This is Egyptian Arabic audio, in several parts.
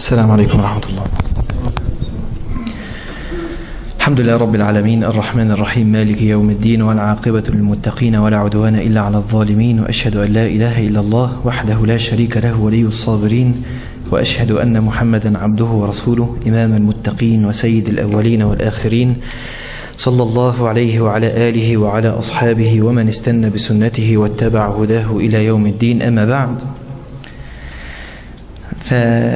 السلام عليكم ورحمة الله الحمد لله رب العالمين الرحمن الرحيم مالك يوم الدين والعاقبة للمتقين ولا عدوان إلا على الظالمين وأشهد أن لا إله إلا الله وحده لا شريك له ولي الصابرين وأشهد أن محمدا عبده ورسوله إمام المتقين وسيد الأولين والآخرين صلى الله عليه وعلى آله وعلى أصحابه ومن استنى بسنته واتبع هداه إلى يوم الدين أما بعد ف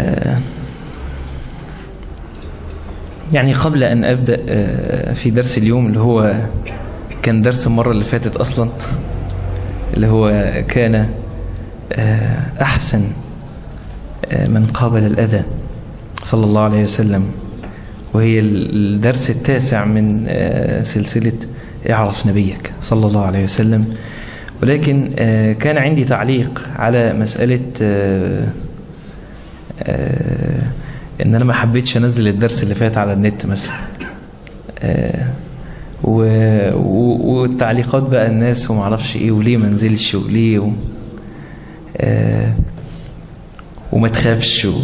يعني قبل أن أبدأ في درس اليوم اللي هو كان درس المرة اللي فاتت أصلا اللي هو كان أحسن من قابل الأذى صلى الله عليه وسلم وهي الدرس التاسع من سلسلة اعرف نبيك صلى الله عليه وسلم ولكن كان عندي تعليق على مسألة ان انا ما حبيتش انزل الدرس اللي فات على النت مثلا و... و... والتعليقات بقى الناس وما اعرفش ايه وليه ما نزلش وليه و... وما تخافش و...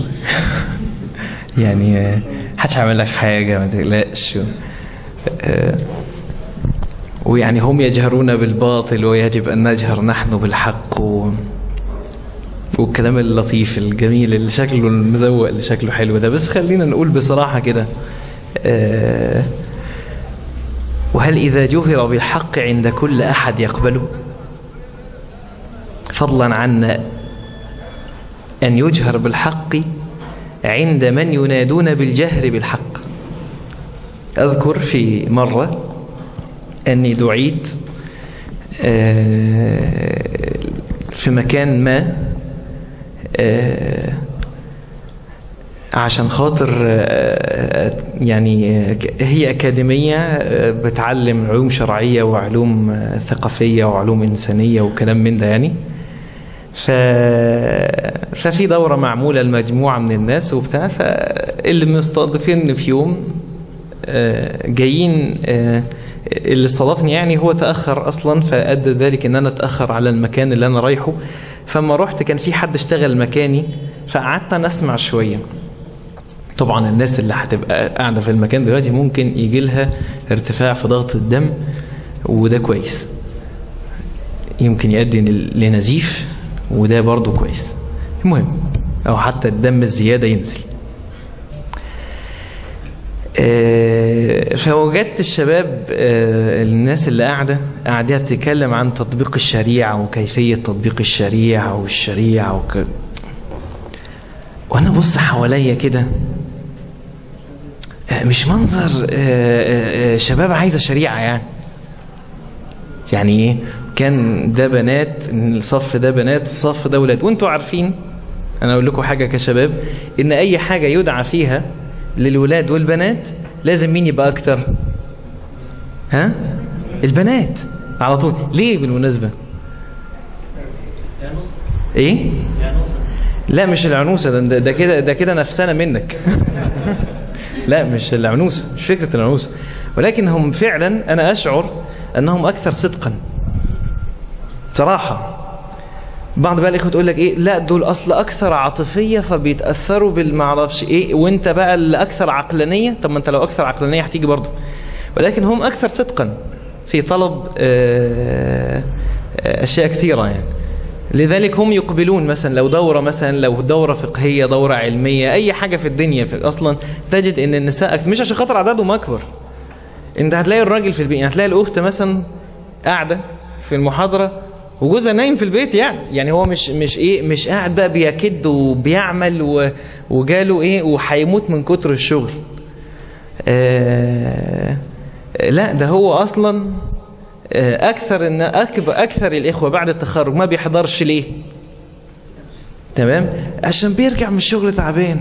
يعني محدش هيعمل لك حاجه ما تقلقش و... ويعني هم يجهرون بالباطل ويجب ان نجهر نحن بالحق و... والكلام اللطيف الجميل اللي شكله المزوق اللي شكله حلو ده بس خلينا نقول بصراحة كده آه وهل إذا جهر بالحق عند كل أحد يقبله فضلا عن أن يجهر بالحق عند من ينادون بالجهر بالحق أذكر في مرة أني دعيت آه في مكان ما آه عشان خاطر آه يعني هي أكاديمية بتعلم علوم شرعية وعلوم ثقافية وعلوم إنسانية وكلام من ده يعني ف... ففي دورة معمولة لمجموعة من الناس وبتاع فاللي مستضيفين في يوم آه جايين اللي استضافني يعني هو تأخر أصلا فأدى ذلك أن أنا أتأخر على المكان اللي أنا رايحه فما رحت كان في حد اشتغل مكاني فقعدت أنا أسمع شوية طبعا الناس اللي هتبقى قاعدة في المكان دلوقتي ممكن يجي لها ارتفاع في ضغط الدم وده كويس يمكن يؤدي لنزيف وده برضو كويس المهم أو حتى الدم الزيادة ينزل فوجدت الشباب الناس اللي قاعدة قاعدة بتتكلم عن تطبيق الشريعة وكيفية تطبيق الشريعة والشريعة وك... وانا بص حواليا كده مش منظر شباب عايزة شريعة يعني يعني ايه كان ده بنات الصف ده بنات الصف ده ولاد وانتوا عارفين انا اقول لكم حاجة كشباب ان اي حاجة يدعى فيها للولاد والبنات لازم مين يبقى اكتر ها البنات على طول ليه بالمناسبة ايه لا مش العنوسة ده, ده كده ده كده نفسنا منك لا مش العنوسة مش فكرة العنوسة ولكن هم فعلا انا اشعر انهم اكثر صدقا صراحة بعض بقى الاخوه تقول لك ايه لا دول اصل اكثر عاطفيه فبيتاثروا بالمعرفش ايه وانت بقى اللي اكثر عقلانيه طب ما انت لو اكثر عقلانيه هتيجي برضه ولكن هم اكثر صدقا في طلب اشياء كثيره يعني لذلك هم يقبلون مثلا لو دورة مثلا لو دورة فقهية دورة علمية أي حاجة في الدنيا في أصلا تجد أن النساء مش عشان خاطر عددهم أكبر أنت هتلاقي الراجل في البيت يعني هتلاقي الأخت مثلا قاعدة في المحاضرة وجوزها نايم في البيت يعني يعني هو مش مش ايه مش قاعد بقى بيكد وبيعمل و وجاله ايه وهيموت من كتر الشغل آه لا ده هو اصلا آه اكثر ان اكبر اكثر الاخوه بعد التخرج ما بيحضرش ليه تمام عشان بيرجع من الشغل تعبان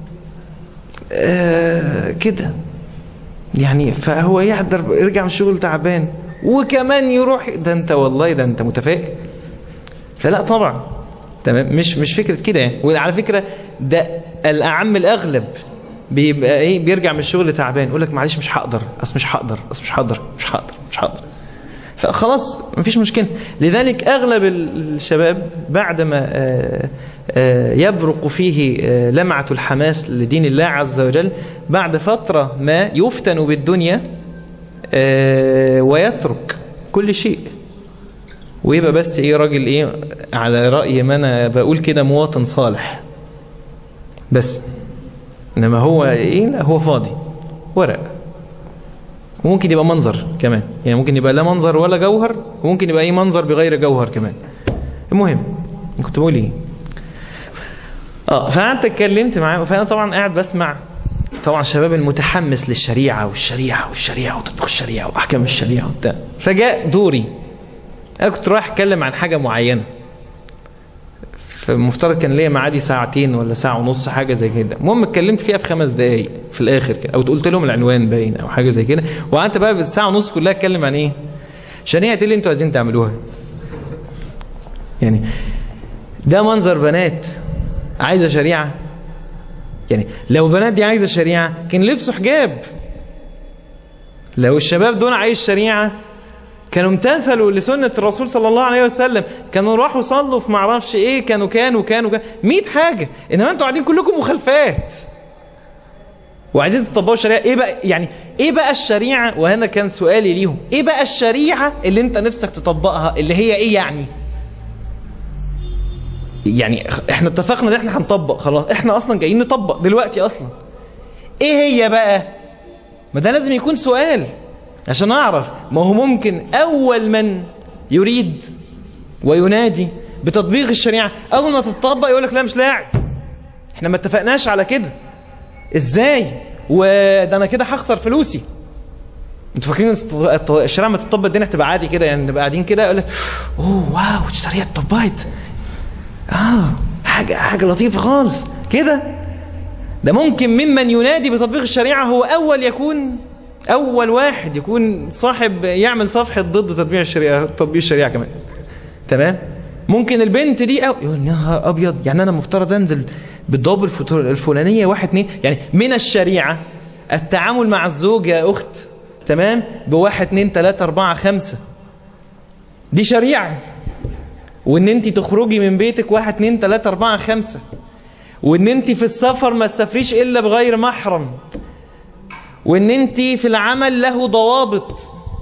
آه كده يعني فهو يحضر يرجع من الشغل تعبان وكمان يروح ده انت والله ده انت متفائل فلا طبعا تمام مش مش فكره كده يعني وعلى فكره ده الاعم الاغلب بيبقى ايه بيرجع من الشغل تعبان يقول لك معلش مش هقدر اصل مش هقدر اصل مش هقدر مش هقدر مش هقدر فخلاص مفيش مشكلة لذلك أغلب الشباب بعدما آه، آه، يبرق فيه آه، لمعة الحماس لدين الله عز وجل بعد فترة ما يفتن بالدنيا آه، ويترك كل شيء ويبقى بس ايه راجل ايه على رأي ما انا بقول كده مواطن صالح بس انما هو ايه لا هو فاضي ورق وممكن يبقى منظر كمان يعني ممكن يبقى لا منظر ولا جوهر وممكن يبقى اي منظر بغير جوهر كمان المهم كنت بقول ايه اه فقعدت اتكلمت معاه فانا طبعا قاعد بسمع طبعا الشباب المتحمس للشريعه والشريعه والشريعه وتطبيق الشريعه واحكام الشريعه وبتاع فجاء دوري انا كنت رايح اتكلم عن حاجه معينه فالمفترض كان ليا معادي ساعتين ولا ساعه ونص حاجه زي كده المهم اتكلمت فيها في خمس دقائق في الاخر كده او قلت لهم العنوان باين او حاجه زي كده وقعدت بقى بالساعه ونص كلها اتكلم عن ايه شريعه ايه اللي انتوا عايزين تعملوها يعني ده منظر بنات عايزه شريعه يعني لو بنات دي عايزه شريعه كان لبسوا حجاب لو الشباب دول عايز شريعه كانوا امتثلوا لسنة الرسول صلى الله عليه وسلم كانوا راحوا صلوا في معرفش ايه كانوا كانوا كانوا كانوا 100 حاجة انما انتوا قاعدين كلكم مخالفات وعايزين تطبقوا الشريعة ايه بقى يعني ايه بقى الشريعة وهنا كان سؤالي ليهم ايه بقى الشريعة اللي انت نفسك تطبقها اللي هي ايه يعني يعني احنا اتفقنا ان احنا هنطبق خلاص احنا اصلا جايين نطبق دلوقتي اصلا ايه هي بقى ما ده لازم يكون سؤال عشان اعرف ما هو ممكن اول من يريد وينادي بتطبيق الشريعة اول ما تطبق يقول لك لا مش لاعب احنا ما اتفقناش على كده ازاي وده انا كده هخسر فلوسي انتوا فاكرين الشريعة ما تطبق الدنيا هتبقى عادي كده يعني نبقى قاعدين كده يقول لك اوه واو الشريعة اتطبقت اه حاجة حاجة لطيفة خالص كده ده ممكن ممن ينادي بتطبيق الشريعة هو اول يكون اول واحد يكون صاحب يعمل صفحة ضد تطبيق الشريعة تطبيق الشريعة كمان تمام ممكن البنت دي أو يقول نهار ابيض يعني انا مفترض انزل بالضوابط الفلانية واحد اتنين يعني من الشريعة التعامل مع الزوج يا اخت تمام بواحد اتنين تلاتة اربعة خمسة دي شريعة وان انت تخرجي من بيتك واحد اتنين تلاتة اربعة خمسة وان انت في السفر ما تسافريش الا بغير محرم وان انت في العمل له ضوابط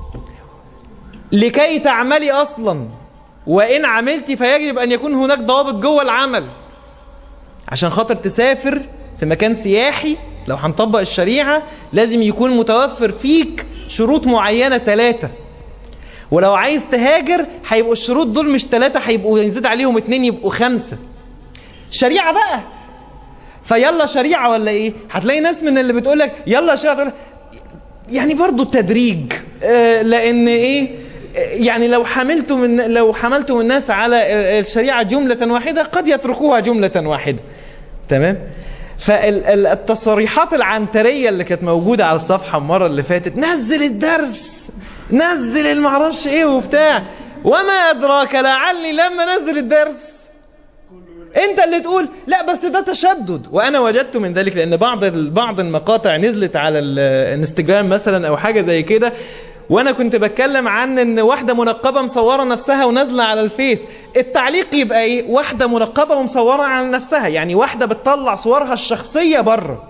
لكي تعملي اصلا وان عملتي فيجب ان يكون هناك ضوابط جوه العمل عشان خاطر تسافر في مكان سياحي لو هنطبق الشريعة لازم يكون متوفر فيك شروط معينة ثلاثة ولو عايز تهاجر هيبقوا الشروط دول مش ثلاثة هيبقوا يزيد عليهم اتنين يبقوا خمسة شريعة بقى فيلا شريعة ولا ايه هتلاقي ناس من اللي بتقولك يلا شريعة تقول يعني برضو التدريج آه لان ايه يعني لو حملتم من لو حملتم الناس على الشريعة جملة واحدة قد يتركوها جملة واحدة تمام فالتصريحات العنترية اللي كانت موجودة على الصفحة المرة اللي فاتت نزل الدرس نزل المعرفش ايه وبتاع وما ادراك لعلي لما نزل الدرس انت اللي تقول لا بس ده تشدد وانا وجدت من ذلك لان بعض بعض المقاطع نزلت على الانستجرام مثلا او حاجة زي كده وانا كنت بتكلم عن ان واحدة منقبة مصورة نفسها ونازلة على الفيس التعليق يبقى ايه واحدة منقبة ومصورة على نفسها يعني واحدة بتطلع صورها الشخصية بره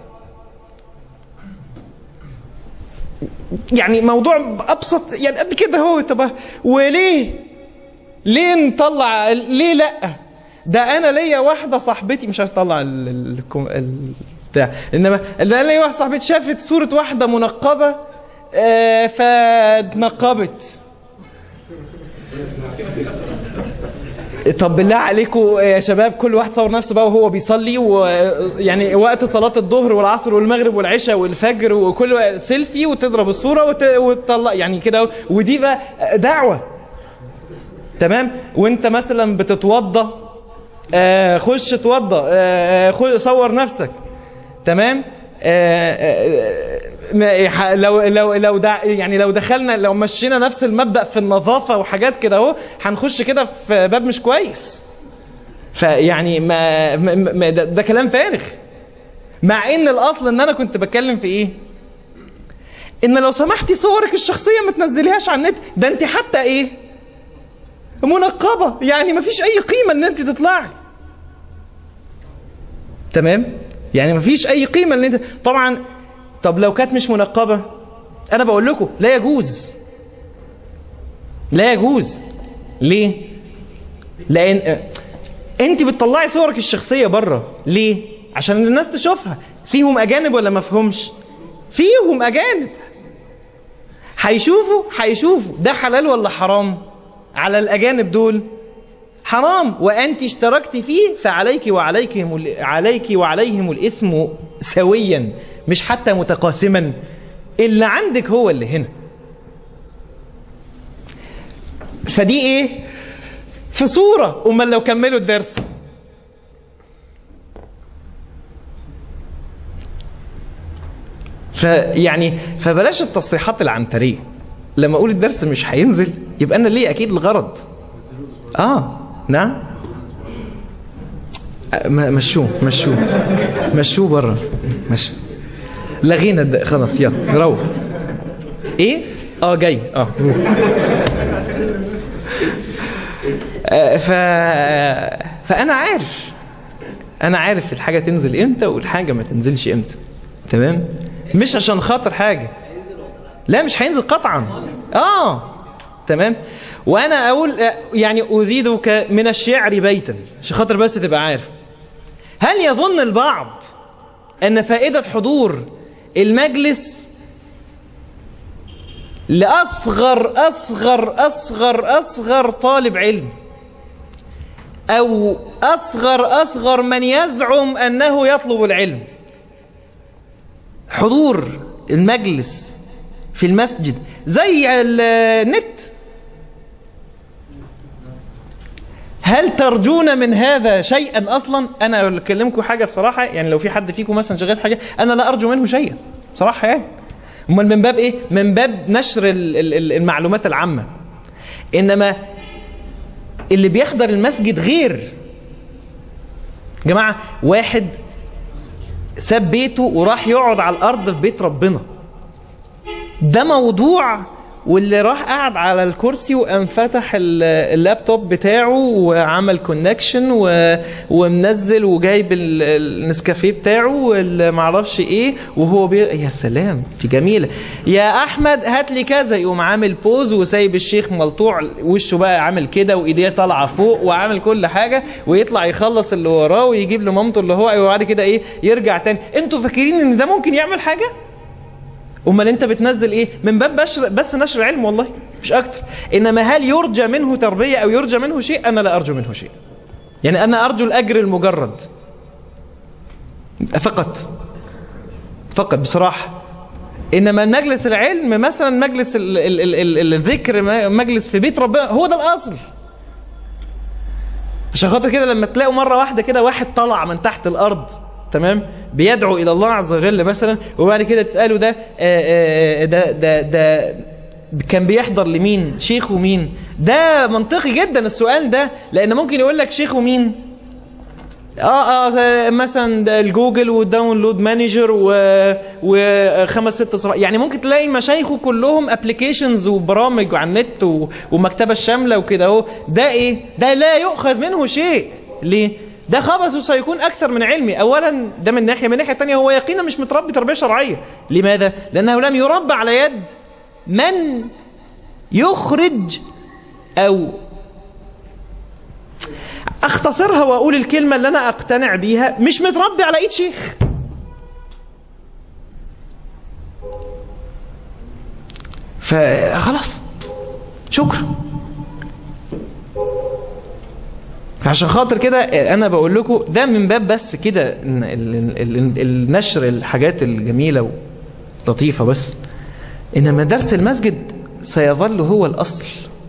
يعني موضوع ابسط يعني قد كده هو طب وليه ليه نطلع ليه لا ده انا ليا واحده صاحبتي مش عايز اطلع بتاع انما ده ليا واحده صاحبتي شافت صوره واحده منقبه آه فاتنقبت طب بالله عليكم يا شباب كل واحد صور نفسه بقى وهو بيصلي ويعني وقت صلاة الظهر والعصر والمغرب والعشاء والفجر وكل سيلفي وتضرب الصورة وت... وتطلع يعني كده ودي بقى دعوة تمام وانت مثلا بتتوضى آه خش اتوضى آه صور نفسك تمام آه لو لو لو دع يعني لو دخلنا لو مشينا نفس المبدأ في النظافة وحاجات كده اهو هنخش كده في باب مش كويس فيعني ما, ما ده, ده كلام فارغ مع ان الاصل ان انا كنت بتكلم في ايه ان لو سمحتي صورك الشخصية ما تنزليهاش على النت ده انت حتى ايه منقبة يعني ما فيش اي قيمة ان انت تطلعي تمام يعني ما فيش اي قيمة ان انت طبعا طب لو كانت مش منقبة انا بقول لكم لا يجوز لا يجوز ليه لان انت بتطلعي صورك الشخصية بره ليه عشان الناس تشوفها فيهم اجانب ولا ما فيهمش فيهم اجانب هيشوفوا هيشوفوا ده حلال ولا حرام على الاجانب دول حرام وانت اشتركت فيه فعليك وعليكهم عليك وعليهم الاثم سويا مش حتى متقاسما اللي عندك هو اللي هنا فدي ايه في صورة امال لو كملوا الدرس فيعني فبلاش التصريحات العنترية لما اقول الدرس مش هينزل يبقى انا ليه اكيد الغرض اه نعم مشوه مشوه مشوه بره مشوه لغينا الد... خلاص يلا روح ايه اه جاي اه ف... فانا عارف انا عارف الحاجة تنزل امتى والحاجة ما تنزلش امتى تمام مش عشان خاطر حاجة لا مش هينزل قطعا اه تمام وانا اقول يعني ازيدك من الشعر بيتا عشان خاطر بس تبقى عارف هل يظن البعض ان فائدة حضور المجلس لأصغر أصغر أصغر أصغر طالب علم أو أصغر أصغر من يزعم أنه يطلب العلم حضور المجلس في المسجد زي النت هل ترجون من هذا شيئا اصلا انا اكلمكم حاجه بصراحه يعني لو في حد فيكم مثلا شغال في حاجه انا لا ارجو منه شيئا بصراحه يعني امال من باب ايه من باب نشر المعلومات العامه انما اللي بيحضر المسجد غير جماعه واحد ساب بيته وراح يقعد على الارض في بيت ربنا ده موضوع واللي راح قعد على الكرسي وقام فتح اللابتوب بتاعه وعمل كونكشن ومنزل وجايب النسكافيه بتاعه والمعرفش ايه وهو بي... يا سلام دي جميله يا احمد هات لي كذا يقوم عامل بوز وسايب الشيخ ملطوع وشه بقى عامل كده وايديه طالعه فوق وعامل كل حاجه ويطلع يخلص اللي وراه ويجيب لمامته اللي هو وبعد كده ايه يرجع تاني انتوا فاكرين ان ده ممكن يعمل حاجه امال انت بتنزل ايه من باب بشر بس نشر علم والله مش اكتر انما هل يرجى منه تربية او يرجى منه شيء انا لا ارجو منه شيء يعني انا ارجو الاجر المجرد فقط فقط بصراحة انما مجلس العلم مثلا مجلس ال ال ال ال الذكر مجلس في بيت ربنا هو ده الاصل عشان خاطر كده لما تلاقوا مرة واحدة كده واحد طلع من تحت الارض تمام بيدعو الى الله عز وجل مثلا وبعد كده تساله ده آآ آآ ده ده ده كان بيحضر لمين شيخ ومين ده منطقي جدا السؤال ده لان ممكن يقول لك شيخ ومين اه اه مثلا الجوجل والداونلود مانجر و وخمس ست صفحات يعني ممكن تلاقي مشايخه كلهم ابلكيشنز وبرامج على النت و... ومكتبه الشامله وكده اهو ده ايه ده لا يؤخذ منه شيء ليه ده خبثه سيكون أكثر من علمي أولا ده من ناحية من ناحية تانية هو يقينا مش متربي تربية شرعية لماذا؟ لأنه لم يربى على يد من يخرج أو أختصرها وأقول الكلمة اللي أنا أقتنع بيها مش متربي على إيد شيخ فخلاص شكرا عشان خاطر كده انا بقول لكم ده من باب بس كده النشر الحاجات الجميلة ولطيفة بس انما درس المسجد سيظل هو الاصل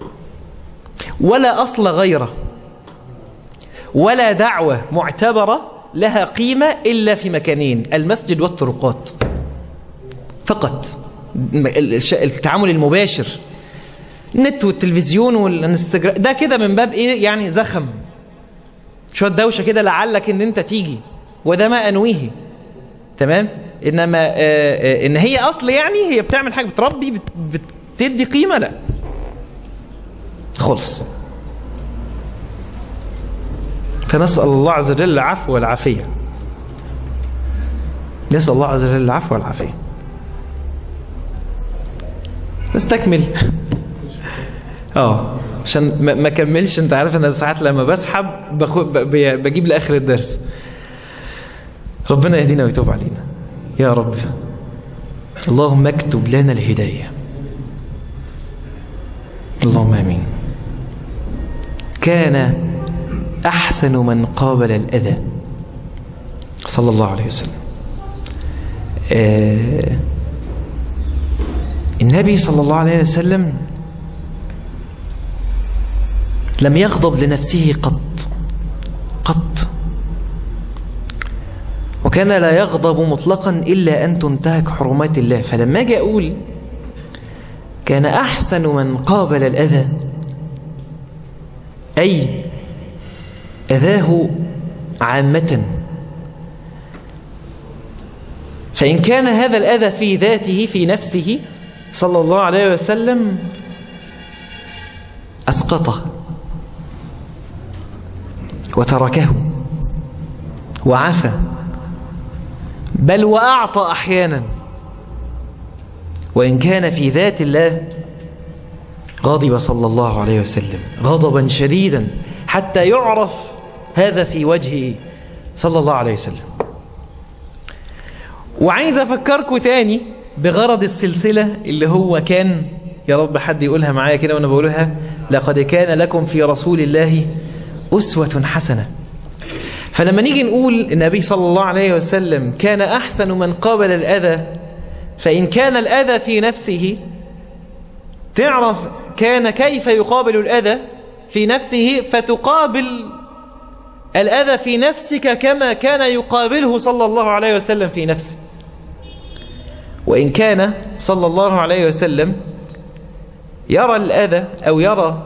ولا اصل غيره ولا دعوة معتبرة لها قيمة الا في مكانين المسجد والطرقات فقط التعامل المباشر النت والتلفزيون والانستجرام ده كده من باب ايه يعني زخم شوية دوشة كده لعلك ان انت تيجي وده ما انويه تمام انما آه، آه، ان هي اصل يعني هي بتعمل حاجه بتربي بت- بتدي قيمه لا خلص فنسال الله عز وجل العفو والعافيه نسال الله عز وجل العفو والعافيه نستكمل اه عشان ما ما كملش انت عارف انا ساعات لما بسحب بخو- ب- ب- بجيب لاخر الدرس ربنا يهدينا ويتوب علينا يا رب اللهم اكتب لنا الهداية اللهم امين كان احسن من قابل الاذى صلى الله عليه وسلم آه النبي صلى الله عليه وسلم لم يغضب لنفسه قط قط وكان لا يغضب مطلقا إلا أن تنتهك حرمات الله فلما أجي أقول كان أحسن من قابل الأذى أي أذاه عامة فإن كان هذا الأذى في ذاته في نفسه صلى الله عليه وسلم أسقطه وتركه وعفى بل وأعطى أحيانا وإن كان في ذات الله غضب صلى الله عليه وسلم غضبا شديدا حتى يعرف هذا في وجهه صلى الله عليه وسلم وعايز أفكركم تاني بغرض السلسلة اللي هو كان يا رب حد يقولها معايا كده وأنا بقولها لقد كان لكم في رسول الله أسوة حسنة فلما نيجي نقول النبي صلى الله عليه وسلم كان أحسن من قابل الأذى فإن كان الأذى في نفسه تعرف كان كيف يقابل الأذى في نفسه فتقابل الأذى في نفسك كما كان يقابله صلى الله عليه وسلم في نفسه وإن كان صلى الله عليه وسلم يرى الأذى أو يرى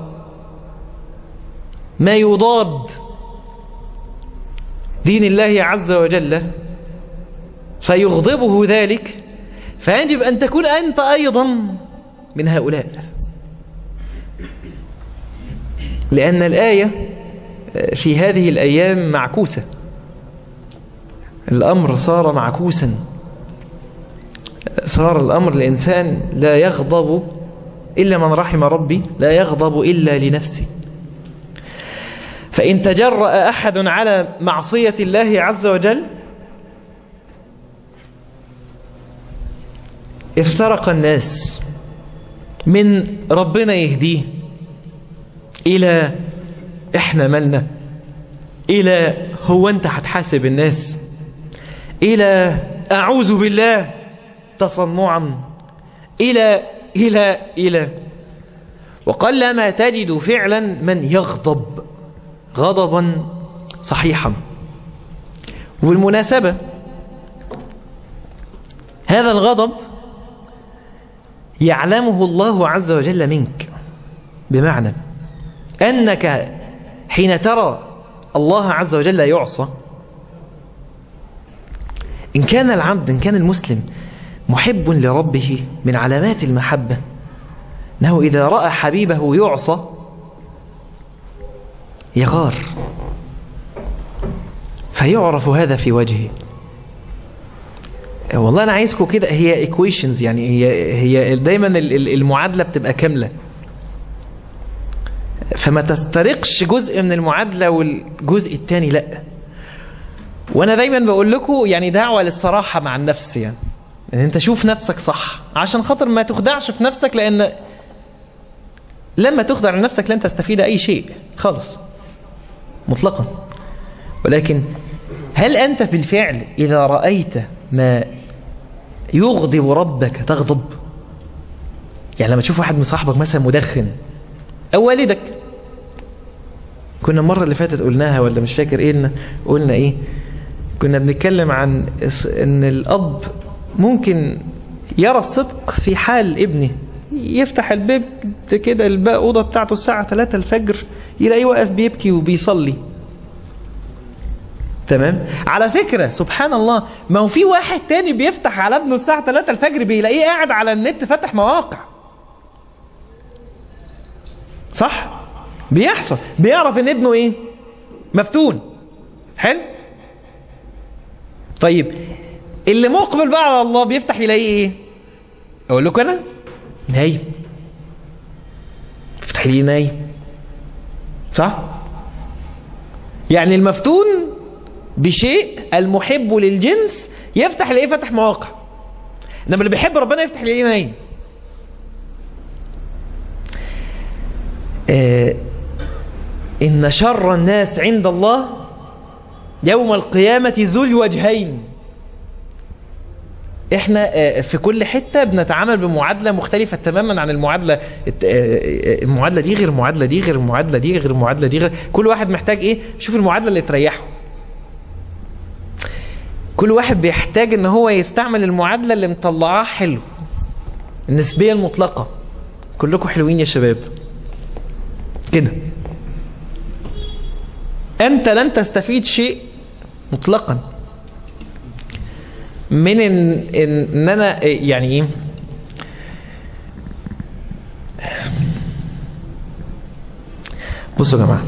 ما يضاد دين الله عز وجل فيغضبه ذلك فيجب أن تكون أنت أيضا من هؤلاء لأن الآية في هذه الأيام معكوسة الأمر صار معكوسا صار الأمر الإنسان لا يغضب إلا من رحم ربي لا يغضب إلا لنفسه فإن تجرأ أحد على معصية الله عز وجل افترق الناس من ربنا يهديه إلى إحنا مالنا إلى هو أنت هتحاسب الناس إلى أعوذ بالله تصنعا إلى إلى إلى وقلما تجد فعلا من يغضب غضبا صحيحا والمناسبة هذا الغضب يعلمه الله عز وجل منك بمعنى أنك حين ترى الله عز وجل يعصى إن كان العبد إن كان المسلم محب لربه من علامات المحبة أنه إذا رأى حبيبه يعصى يغار فيعرف هذا في وجهه والله أنا عايزكم كده هي equations يعني هي هي دايما المعادلة بتبقى كاملة فما تسترقش جزء من المعادلة والجزء الثاني لا وانا دايما بقول لكم يعني دعوة للصراحة مع النفس يعني ان انت شوف نفسك صح عشان خاطر ما تخدعش في نفسك لان لما تخدع لنفسك لن تستفيد اي شيء خالص مطلقا ولكن هل انت بالفعل اذا رأيت ما يغضب ربك تغضب يعني لما تشوف واحد من صاحبك مثلا مدخن او والدك كنا المرة اللي فاتت قلناها ولا مش فاكر ايه قلنا ايه كنا بنتكلم عن ان الاب ممكن يرى الصدق في حال ابنه يفتح الباب كده الباب اوضه بتاعته الساعة 3 الفجر يلاقيه واقف بيبكي وبيصلي تمام على فكرة سبحان الله ما هو في واحد تاني بيفتح على ابنه الساعة 3 الفجر بيلاقيه قاعد على النت فاتح مواقع صح بيحصل بيعرف ان ابنه ايه مفتون حلو طيب اللي مقبل بقى على الله بيفتح يلاقيه ايه اقول لكم انا نايم يفتح لي نايم صح يعني المفتون بشيء المحب للجنس يفتح يلاقيه فتح مواقع انما اللي بيحب ربنا يفتح يلاقيه نايم آه إن شر الناس عند الله يوم القيامة ذو الوجهين احنا في كل حتة بنتعامل بمعادلة مختلفة تماما عن المعادلة المعادلة دي غير المعادلة دي غير المعادلة دي غير المعادلة دي غير كل واحد محتاج ايه شوف المعادلة اللي تريحه كل واحد بيحتاج ان هو يستعمل المعادلة اللي مطلعاه حلو النسبية المطلقة كلكم حلوين يا شباب كده انت لن تستفيد شيء مطلقا من ان, إن انا يعني ايه بصوا يا جماعه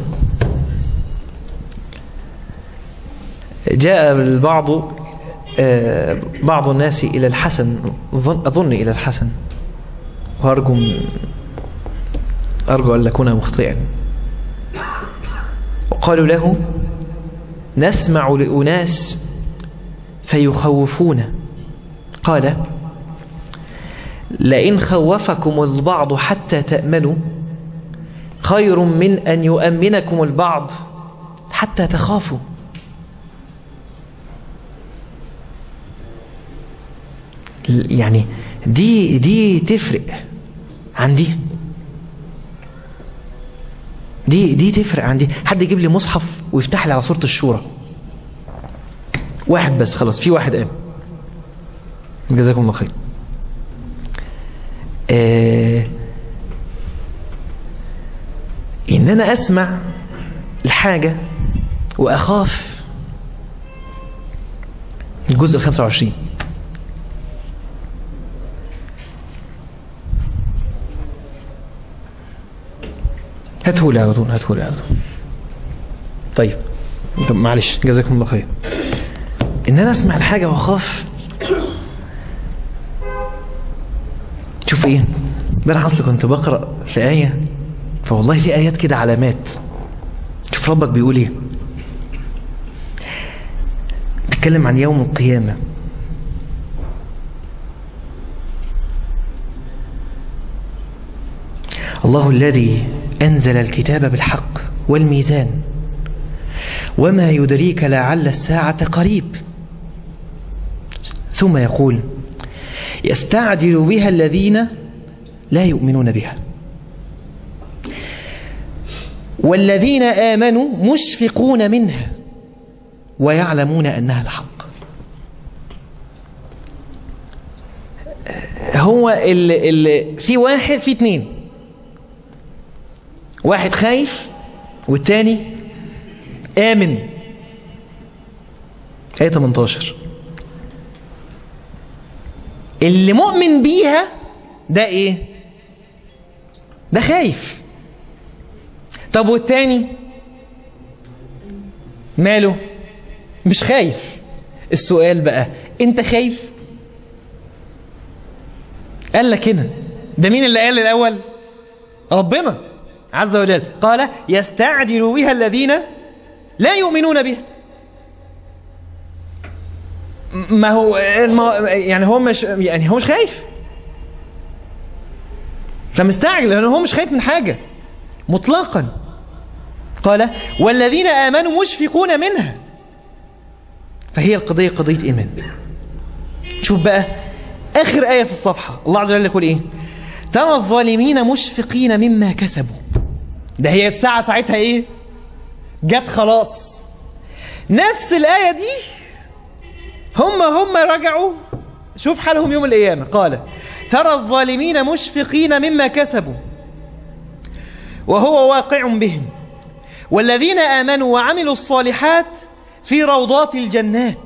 جاء البعض بعض الناس الى الحسن اظن الى الحسن وارجو ارجو ان اكون مخطئا وقالوا له نسمع لأناس فيخوفون قال لئن خوفكم البعض حتى تأمنوا خير من أن يؤمنكم البعض حتى تخافوا يعني دي دي تفرق عن دي دي دي تفرق عندي حد يجيب لي مصحف ويفتح لي على سوره الشورى واحد بس خلاص في واحد قام جزاكم الله خير آه ان انا اسمع الحاجة واخاف الجزء ال 25 هاته لي على طول هاته لي على طول طيب طب معلش جزاكم الله خير ان انا اسمع الحاجة واخاف شوف ايه امبارح اصل كنت بقرا في ايه فوالله في ايات كده علامات شوف ربك بيقول ايه بيتكلم عن يوم القيامه الله الذي أنزل الكتاب بالحق والميزان وما يدريك لعل الساعة قريب ثم يقول يستعجل بها الذين لا يؤمنون بها والذين آمنوا مشفقون منها ويعلمون أنها الحق هو اللي, اللي في واحد في اتنين واحد خايف والتاني آمن آية 18 اللي مؤمن بيها ده ايه ده خايف طب والتاني ماله مش خايف السؤال بقى انت خايف قال لك هنا ده مين اللي قال الاول ربنا عز وجل قال يستعجل بها الذين لا يؤمنون بها ما هو يعني هو مش يعني هو مش خايف فمستعجل لأنه هو مش خايف من حاجة مطلقا قال والذين آمنوا مشفقون منها فهي القضية قضية إيمان شوف بقى آخر آية في الصفحة الله عز وجل يقول إيه ترى الظالمين مشفقين مما كسبوا ده هي الساعة ساعتها إيه جت خلاص نفس الآية دي هم هم رجعوا شوف حالهم يوم القيامة قال ترى الظالمين مشفقين مما كسبوا وهو واقع بهم والذين آمنوا وعملوا الصالحات في روضات الجنات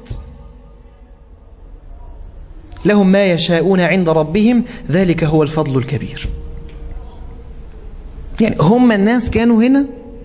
لهم ما يشاءون عند ربهم ذلك هو الفضل الكبير يعني هم الناس كانوا هنا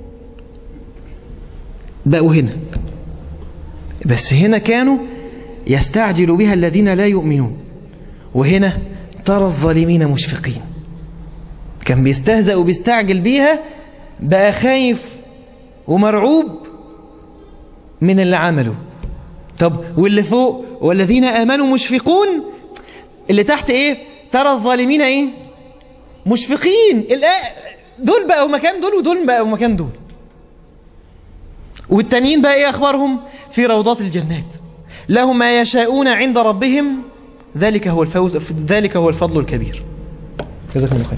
بقوا هنا بس هنا كانوا يستعجل بها الذين لا يؤمنون وهنا ترى الظالمين مشفقين كان بيستهزأ وبيستعجل بيها بقى خايف ومرعوب من اللي عمله طب واللي فوق والذين آمنوا مشفقون اللي تحت ايه ترى الظالمين ايه مشفقين دول بقوا مكان دول ودول بقوا مكان دول والتانيين بقى ايه اخبارهم في روضات الجنات لهم ما يشاءون عند ربهم ذلك هو الفوز ذلك هو الفضل الكبير جزاكم الله خير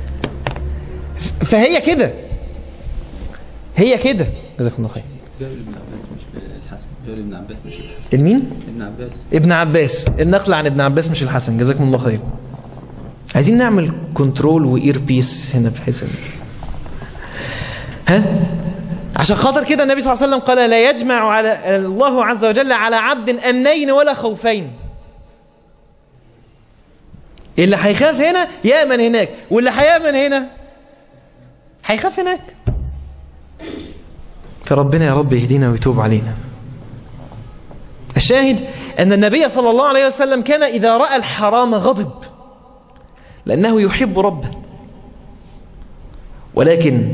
فهي كده هي كده جزاكم الله خير ابن عباس مش الحسن ابن عباس مش الحسن المين ابن عباس ابن عباس النقل عن ابن عباس مش الحسن جزاكم الله خير عايزين نعمل كنترول واير بيس هنا بحيث ها عشان خاطر كده النبي صلى الله عليه وسلم قال لا يجمع على الله عز وجل على عبد امنين ولا خوفين اللي هيخاف هنا يامن هناك واللي هيامن هنا هيخاف هناك فربنا يا رب يهدينا ويتوب علينا الشاهد أن النبي صلى الله عليه وسلم كان إذا رأى الحرام غضب لأنه يحب ربه ولكن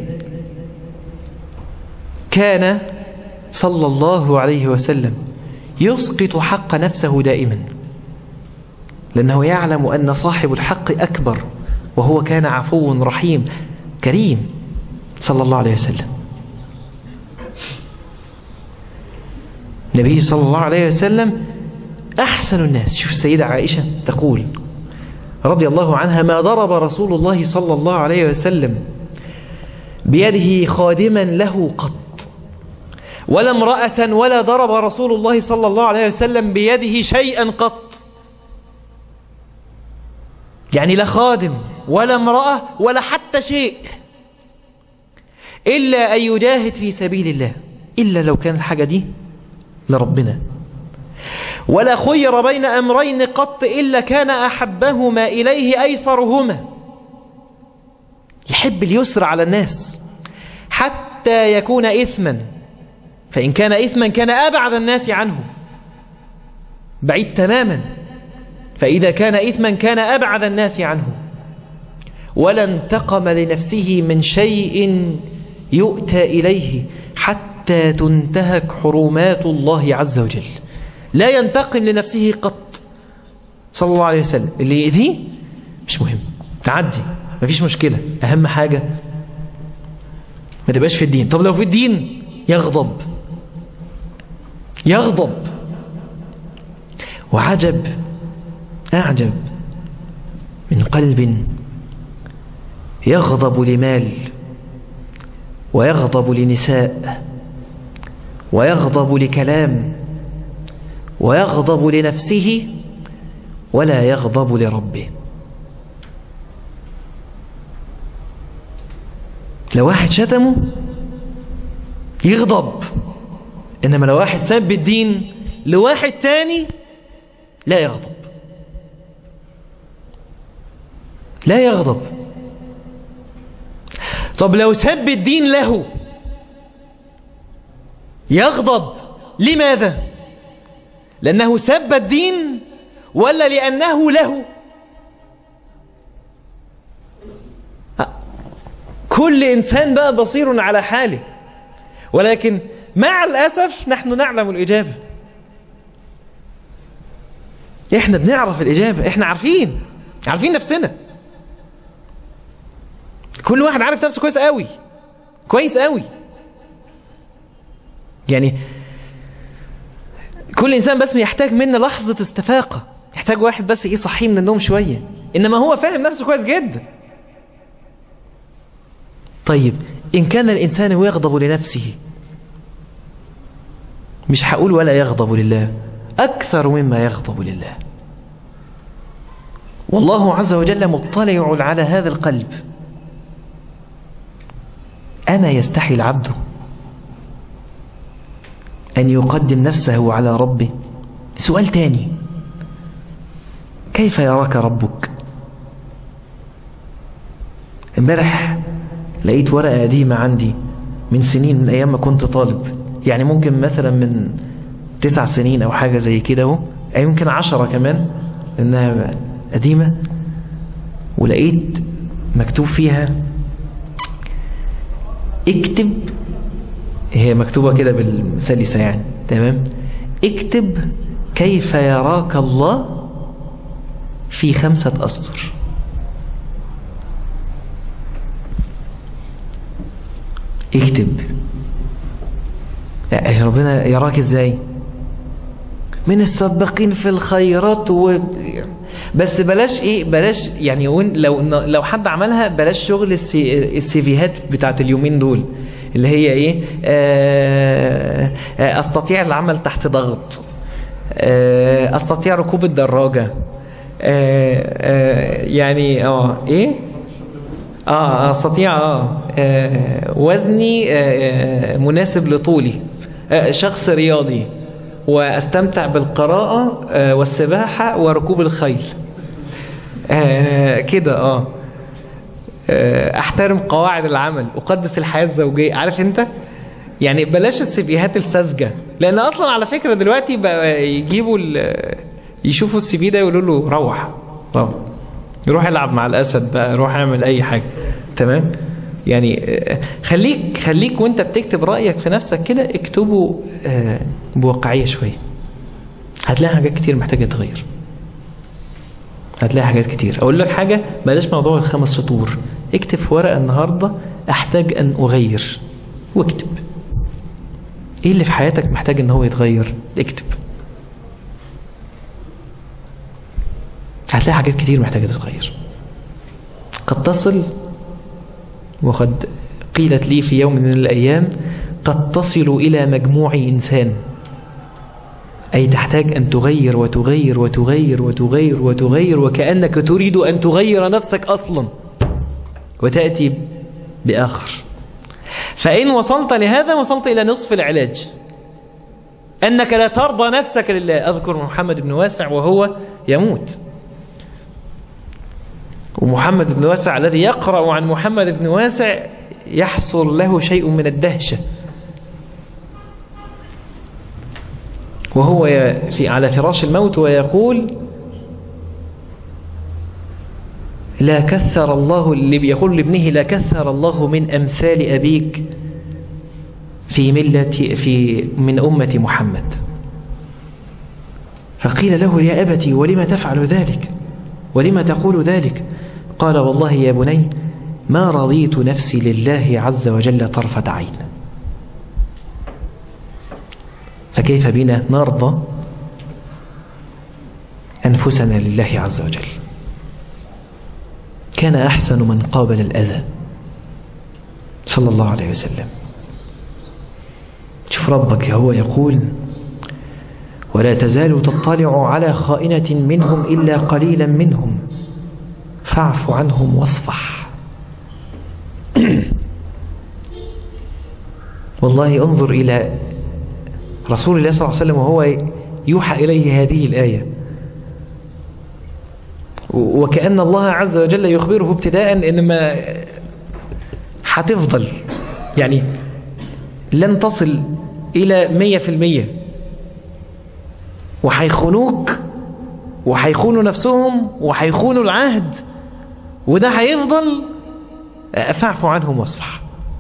كان صلى الله عليه وسلم يسقط حق نفسه دائما لأنه يعلم أن صاحب الحق أكبر وهو كان عفو رحيم كريم صلى الله عليه وسلم النبي صلى الله عليه وسلم أحسن الناس شوف السيدة عائشة تقول رضي الله عنها ما ضرب رسول الله صلى الله عليه وسلم بيده خادما له قط ولا امرأة ولا ضرب رسول الله صلى الله عليه وسلم بيده شيئا قط يعني لا خادم ولا امرأة ولا حتى شيء إلا أن يجاهد في سبيل الله إلا لو كان الحاجة دي لربنا ولا خير بين أمرين قط إلا كان أحبهما إليه أيسرهما يحب اليسر على الناس حتى يكون إثما فإن كان إثما كان أبعد الناس عنه بعيد تماما فإذا كان إثما كان أبعد الناس عنه ولا انتقم لنفسه من شيء يؤتى إليه حتى تنتهك حرمات الله عز وجل لا ينتقم لنفسه قط صلى الله عليه وسلم اللي يأذيه مش مهم تعدي مفيش مشكلة أهم حاجة ما تبقاش في الدين طب لو في الدين يغضب يغضب وعجب أعجب من قلب يغضب لمال ويغضب لنساء ويغضب لكلام ويغضب لنفسه ولا يغضب لربه لو واحد شتمه يغضب إنما لو واحد سب الدين لواحد تاني لا يغضب لا يغضب طب لو سب الدين له يغضب لماذا لأنه سب الدين ولا لأنه له كل إنسان بقى بصير على حاله ولكن مع الأسف نحن نعلم الإجابة إحنا بنعرف الإجابة إحنا عارفين عارفين نفسنا كل واحد عارف نفسه كويس قوي كويس قوي يعني كل إنسان بس يحتاج منا لحظة استفاقة يحتاج واحد بس يصحيه من النوم شوية إنما هو فاهم نفسه كويس جدا طيب إن كان الإنسان يغضب لنفسه مش هقول ولا يغضب لله أكثر مما يغضب لله والله عز وجل مطلع على هذا القلب أما يستحي العبد أن يقدم نفسه على ربه سؤال تاني كيف يراك ربك امبارح لقيت ورقة قديمة عندي من سنين من أيام ما كنت طالب يعني ممكن مثلا من تسع سنين أو حاجة زي كده اهو أو يمكن عشرة كمان لأنها قديمة ولقيت مكتوب فيها اكتب هي مكتوبة كده بالسلسة يعني تمام اكتب كيف يراك الله في خمسة أسطر اكتب يا ربنا يراك ازاي من السباقين في الخيرات و... بس بلاش ايه بلاش يعني لو لو حد عملها بلاش شغل السي... السيفيهات بتاعت اليومين دول اللي هي ايه آه... آه... استطيع العمل تحت ضغط آه... استطيع ركوب الدراجة يعني اه ايه اه استطيع اه, آه وزني آه مناسب لطولي آه شخص رياضي واستمتع بالقراءة آه والسباحة وركوب الخيل آه كده اه احترم قواعد العمل اقدس الحياة الزوجية عارف انت يعني بلاش السيفيهات الساذجة لان اصلا على فكرة دلوقتي بقى يجيبوا يشوفوا السي في ده يقولوا له روح روح روح العب مع الاسد بقى روح اعمل اي حاجة تمام يعني خليك خليك وانت بتكتب رأيك في نفسك كده اكتبه بواقعية شوية هتلاقي حاجات كتير محتاجة تغير هتلاقي حاجات كتير اقول لك حاجة بلاش موضوع الخمس سطور اكتب في ورقة النهاردة احتاج ان اغير واكتب ايه اللي في حياتك محتاج ان هو يتغير اكتب هتلاقي حاجات كتير محتاجة تتغير قد تصل وقد قيلت لي في يوم من الأيام قد تصل إلى مجموع إنسان أي تحتاج أن تغير وتغير وتغير وتغير وتغير وكأنك تريد أن تغير نفسك أصلا وتأتي بآخر فإن وصلت لهذا وصلت إلى نصف العلاج أنك لا ترضى نفسك لله أذكر محمد بن واسع وهو يموت ومحمد بن واسع الذي يقرأ عن محمد بن واسع يحصل له شيء من الدهشة وهو في على فراش الموت ويقول لا كثر الله اللي يقول لابنه لا كثر الله من أمثال أبيك في ملة في من أمة محمد فقيل له يا أبتي ولم تفعل ذلك ولم تقول ذلك قال والله يا بني ما رضيت نفسي لله عز وجل طرفة عين فكيف بنا نرضى أنفسنا لله عز وجل كان أحسن من قابل الأذى صلى الله عليه وسلم شوف ربك هو يقول ولا تزال تطلع على خائنة منهم إلا قليلا منهم فاعف عنهم واصفح والله انظر إلى رسول الله صلى الله عليه وسلم وهو يوحى إليه هذه الآية وكأن الله عز وجل يخبره ابتداء إنما هتفضل يعني لن تصل إلى مية في المية وهيخونوك وهيخونوا نفسهم وهيخونوا العهد وده هيفضل فاعفوا عنهم واصفح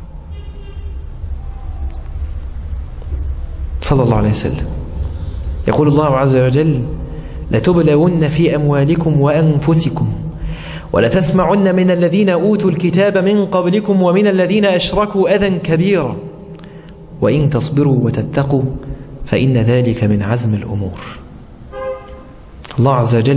صلى الله عليه وسلم يقول الله عز وجل لتبلون في أموالكم وأنفسكم ولتسمعن من الذين أوتوا الكتاب من قبلكم ومن الذين أشركوا أذى كبيرا وإن تصبروا وتتقوا فإن ذلك من عزم الأمور الله عز وجل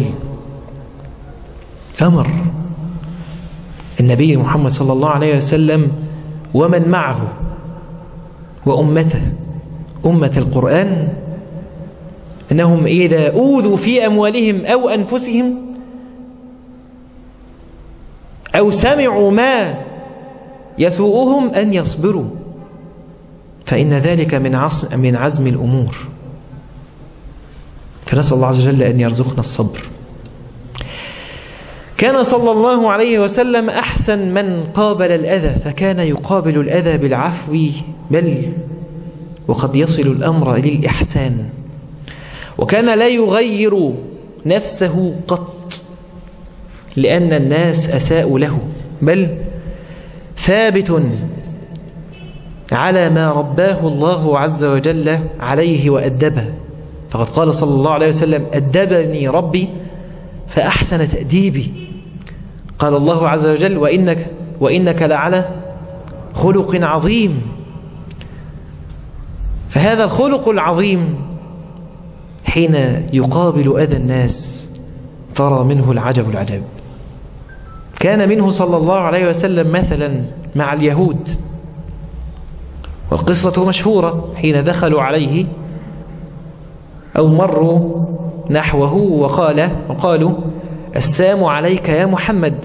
أمر النبي محمد صلى الله عليه وسلم ومن معه وأمته أمة القرآن أنهم إذا أوذوا في أموالهم أو أنفسهم أو سمعوا ما يسوءهم أن يصبروا فإن ذلك من عص من عزم الأمور فنسأل الله عز وجل أن يرزقنا الصبر كان صلى الله عليه وسلم أحسن من قابل الأذى فكان يقابل الأذى بالعفو بل وقد يصل الأمر للإحسان وكان لا يغير نفسه قط لأن الناس أساءوا له بل ثابت على ما رباه الله عز وجل عليه وأدبه فقد قال صلى الله عليه وسلم أدبني ربي فأحسن تأديبي قال الله عز وجل وإنك, وإنك لعلى خلق عظيم فهذا الخلق العظيم حين يقابل أذى الناس ترى منه العجب العجب كان منه صلى الله عليه وسلم مثلا مع اليهود والقصة مشهورة حين دخلوا عليه أو مروا نحوه وقال وقالوا السلام عليك يا محمد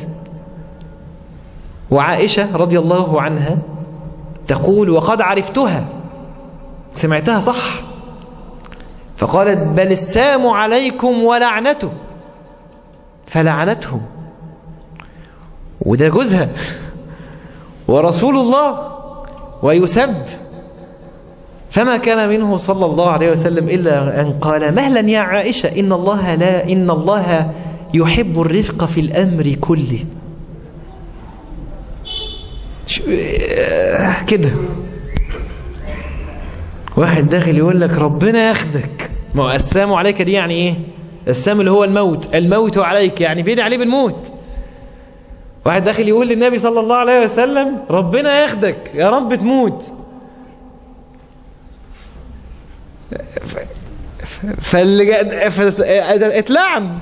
وعائشة رضي الله عنها تقول وقد عرفتها سمعتها صح فقالت بل السلام عليكم ولعنته فلعنتهم وده جوزها ورسول الله ويسب فما كان منه صلى الله عليه وسلم إلا أن قال مهلا يا عائشة إن الله لا إن الله يحب الرفق في الأمر كله كده واحد داخل يقول لك ربنا ياخذك ما هو السلام عليك دي يعني ايه السلام اللي هو الموت الموت عليك يعني بين عليه بالموت واحد داخل يقول للنبي صلى الله عليه وسلم ربنا ياخدك يا رب تموت فاللي اتلعن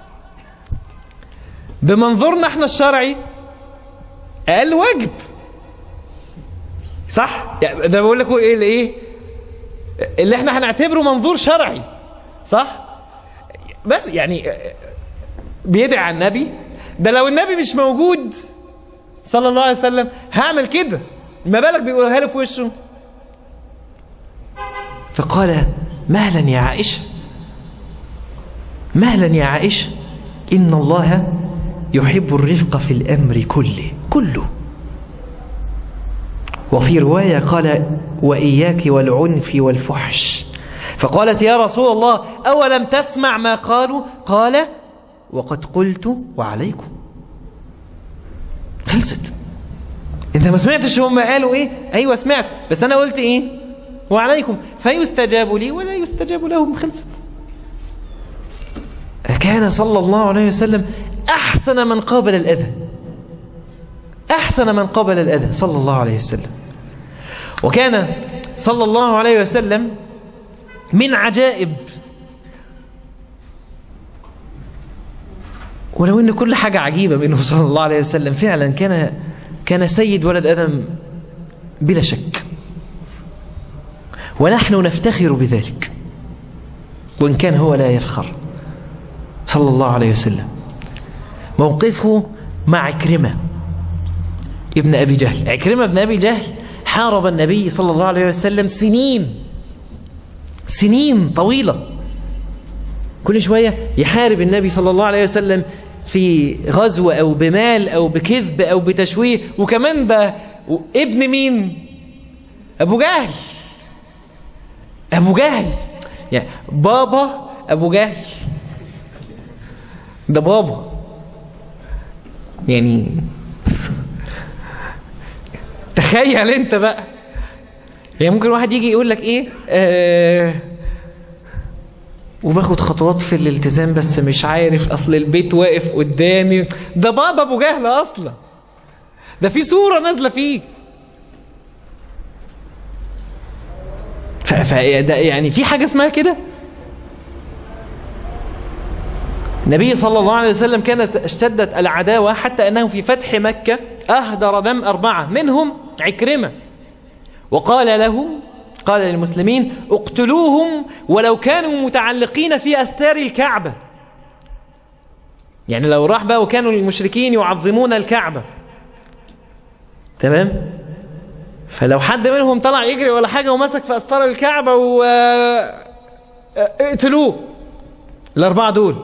بمنظورنا احنا الشرعي اقل واجب صح يعني ده بقول لكم ايه الايه اللي احنا هنعتبره منظور شرعي صح بس يعني بيدعي على النبي ده لو النبي مش موجود صلى الله عليه وسلم هعمل كده ما بالك بيقولها له في وشه فقال مهلا يا عائشة مهلا يا عائشة إن الله يحب الرفق في الأمر كله كله وفي رواية قال وإياك والعنف والفحش فقالت يا رسول الله أولم تسمع ما قالوا قال وقد قلت وعليكم خلصت انت ما سمعتش هم قالوا ايه ايوه سمعت بس انا قلت ايه وعليكم فيستجاب لي ولا يستجاب لهم خلصت كان صلى الله عليه وسلم احسن من قابل الاذى احسن من قابل الاذى صلى الله عليه وسلم وكان صلى الله عليه وسلم من عجائب ولو ان كل حاجة عجيبة منه صلى الله عليه وسلم فعلا كان كان سيد ولد آدم بلا شك ونحن نفتخر بذلك وإن كان هو لا يفخر صلى الله عليه وسلم موقفه مع عكرمة ابن أبي جهل عكرمة ابن أبي جهل حارب النبي صلى الله عليه وسلم سنين سنين طويلة كل شوية يحارب النبي صلى الله عليه وسلم في غزو أو بمال أو بكذب أو بتشويه وكمان ب... ابن مين أبو جهل أبو جهل يعني بابا أبو جهل ده بابا يعني تخيل انت بقى يعني ممكن واحد يجي يقول لك ايه آه وباخد خطوات في الالتزام بس مش عارف اصل البيت واقف قدامي ده بابا ابو جهل اصلا ده في صورة نازلة فيه ف... ف... يعني في حاجة اسمها كده النبي صلى الله عليه وسلم كانت اشتدت العداوة حتى أنه في فتح مكة أهدر دم أربعة منهم عكرمة وقال لهم قال للمسلمين اقتلوهم ولو كانوا متعلقين في أستار الكعبة يعني لو راح بقى وكانوا المشركين يعظمون الكعبة تمام فلو حد منهم طلع يجري ولا حاجة ومسك في أسطار الكعبة و اقتلوه الأربعة دول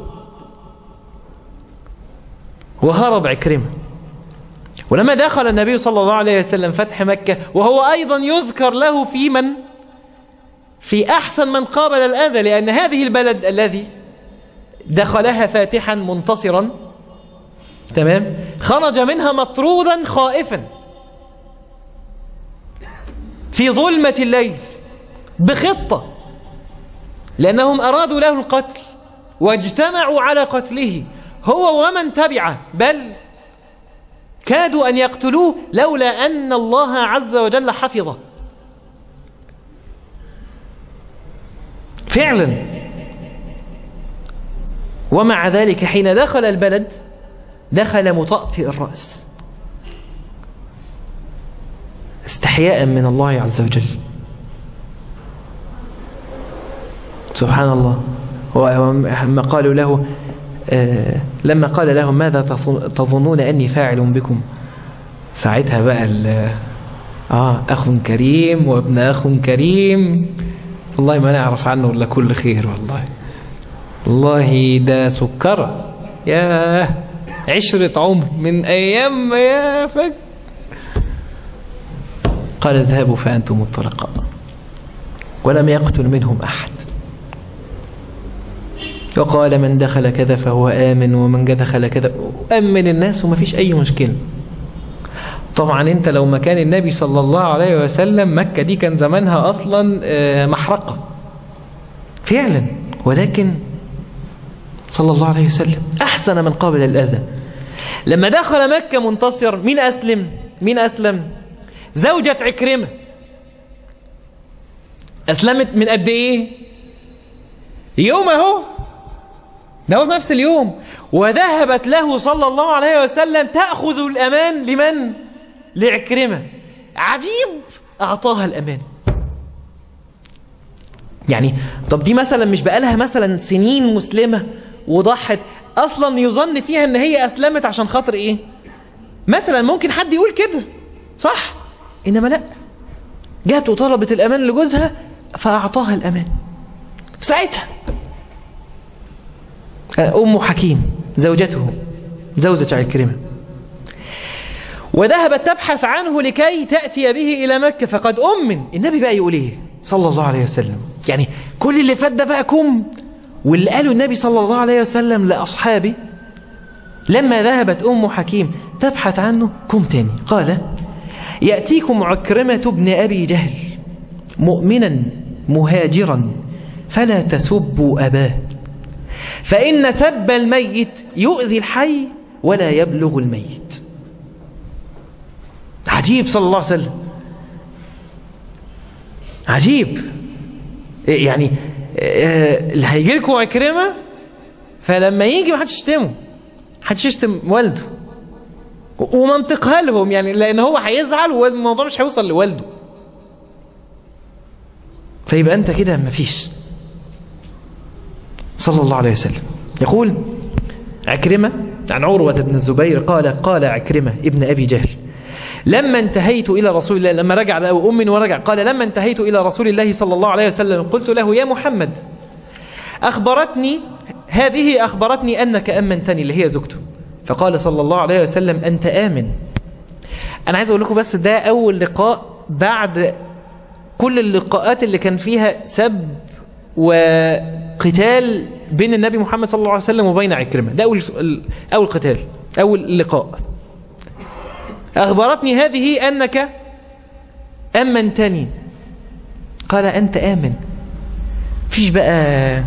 وهرب عكرمة ولما دخل النبي صلى الله عليه وسلم فتح مكة وهو أيضا يذكر له في من في أحسن من قابل الأذى لأن هذه البلد الذي دخلها فاتحا منتصرا تمام خرج منها مطرودا خائفا في ظلمة الليل بخطة لأنهم أرادوا له القتل واجتمعوا على قتله هو ومن تبعه بل كادوا أن يقتلوه لولا أن الله عز وجل حفظه فعلا ومع ذلك حين دخل البلد دخل مطأطئ الرأس استحياء من الله عز وجل سبحان الله ولما قالوا له آه لما قال لهم ماذا تظنون أني فاعل بكم ساعتها بقى آه أخ كريم وابن أخ كريم والله ما نعرف عنه إلا كل خير والله والله ده سكرة يا عشرة عمر من أيام يا فك قال اذهبوا فأنتم الطلقاء ولم يقتل منهم أحد وقال من دخل كذا فهو آمن ومن دخل كذا أمن الناس وما فيش أي مشكلة طبعا انت لو مكان النبي صلى الله عليه وسلم مكة دي كان زمانها أصلا محرقة فعلا ولكن صلى الله عليه وسلم أحسن من قابل الأذى لما دخل مكة منتصر مين أسلم مين أسلم زوجة عكرمة أسلمت من قد إيه يوم أهو ده هو نفس اليوم وذهبت له صلى الله عليه وسلم تأخذ الأمان لمن لعكرمة عجيب أعطاها الأمان يعني طب دي مثلا مش بقالها مثلا سنين مسلمة وضحت أصلا يظن فيها ان هي أسلمت عشان خاطر إيه مثلا ممكن حد يقول كده صح إنما لا جات وطلبت الأمان لجوزها فأعطاها الأمان ساعتها أم حكيم زوجته زوجة عكرمة وذهبت تبحث عنه لكي تأتي به إلى مكة فقد أمن النبي بقى يقول إيه صلى الله عليه وسلم يعني كل اللي فات ده بقى كم واللي قاله النبي صلى الله عليه وسلم لأصحابه لما ذهبت أم حكيم تبحث عنه كم تاني قال يأتيكم عكرمة ابن أبي جهل مؤمنا مهاجرا فلا تسبوا أباه فإن سب الميت يؤذي الحي ولا يبلغ الميت عجيب صلى الله عليه وسلم عجيب يعني اللي هيجي لكم عكرمة فلما يجي ما حدش يشتمه حدش يشتم والده ومنطقها لهم يعني لان هو هيزعل والموضوع مش هيوصل لوالده فيبقى انت كده مفيش صلى الله عليه وسلم يقول عكرمة عن عروة بن الزبير قال قال عكرمة ابن أبي جهل لما انتهيت إلى رسول الله لما رجع بقى أم ورجع قال لما انتهيت إلى رسول الله صلى الله عليه وسلم قلت له يا محمد أخبرتني هذه أخبرتني أنك أمنتني اللي هي زوجته فقال صلى الله عليه وسلم أنت آمن أنا عايز أقول لكم بس ده أول لقاء بعد كل اللقاءات اللي كان فيها سب وقتال بين النبي محمد صلى الله عليه وسلم وبين عكرمة ده أول, أول قتال أول لقاء أخبرتني هذه أنك أمنتني قال أنت آمن فيش بقى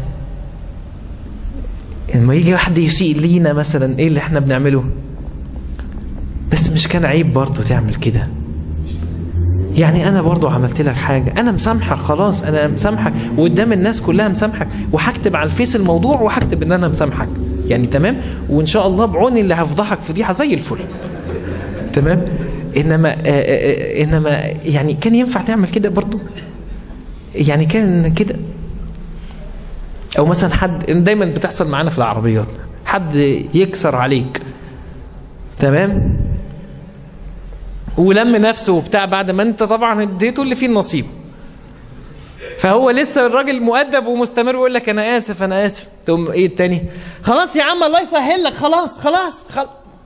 لما يجي واحد يسيء لينا مثلا ايه اللي احنا بنعمله بس مش كان عيب برضه تعمل كده يعني انا برضه عملت لك حاجة انا مسامحك خلاص انا مسامحك وقدام الناس كلها مسامحك وهكتب على الفيس الموضوع وهكتب ان انا مسامحك يعني تمام وان شاء الله بعوني اللي هفضحك فضيحة زي الفل تمام انما آآ آآ انما يعني كان ينفع تعمل كده برضه يعني كان كده او مثلا حد دايما بتحصل معانا في العربيات حد يكسر عليك تمام ولم نفسه وبتاع بعد ما انت طبعا اديته اللي فيه النصيب فهو لسه الراجل مؤدب ومستمر ويقول لك انا اسف انا اسف تقوم ايه التاني خلاص يا عم الله يسهل لك خلاص خلاص خلاص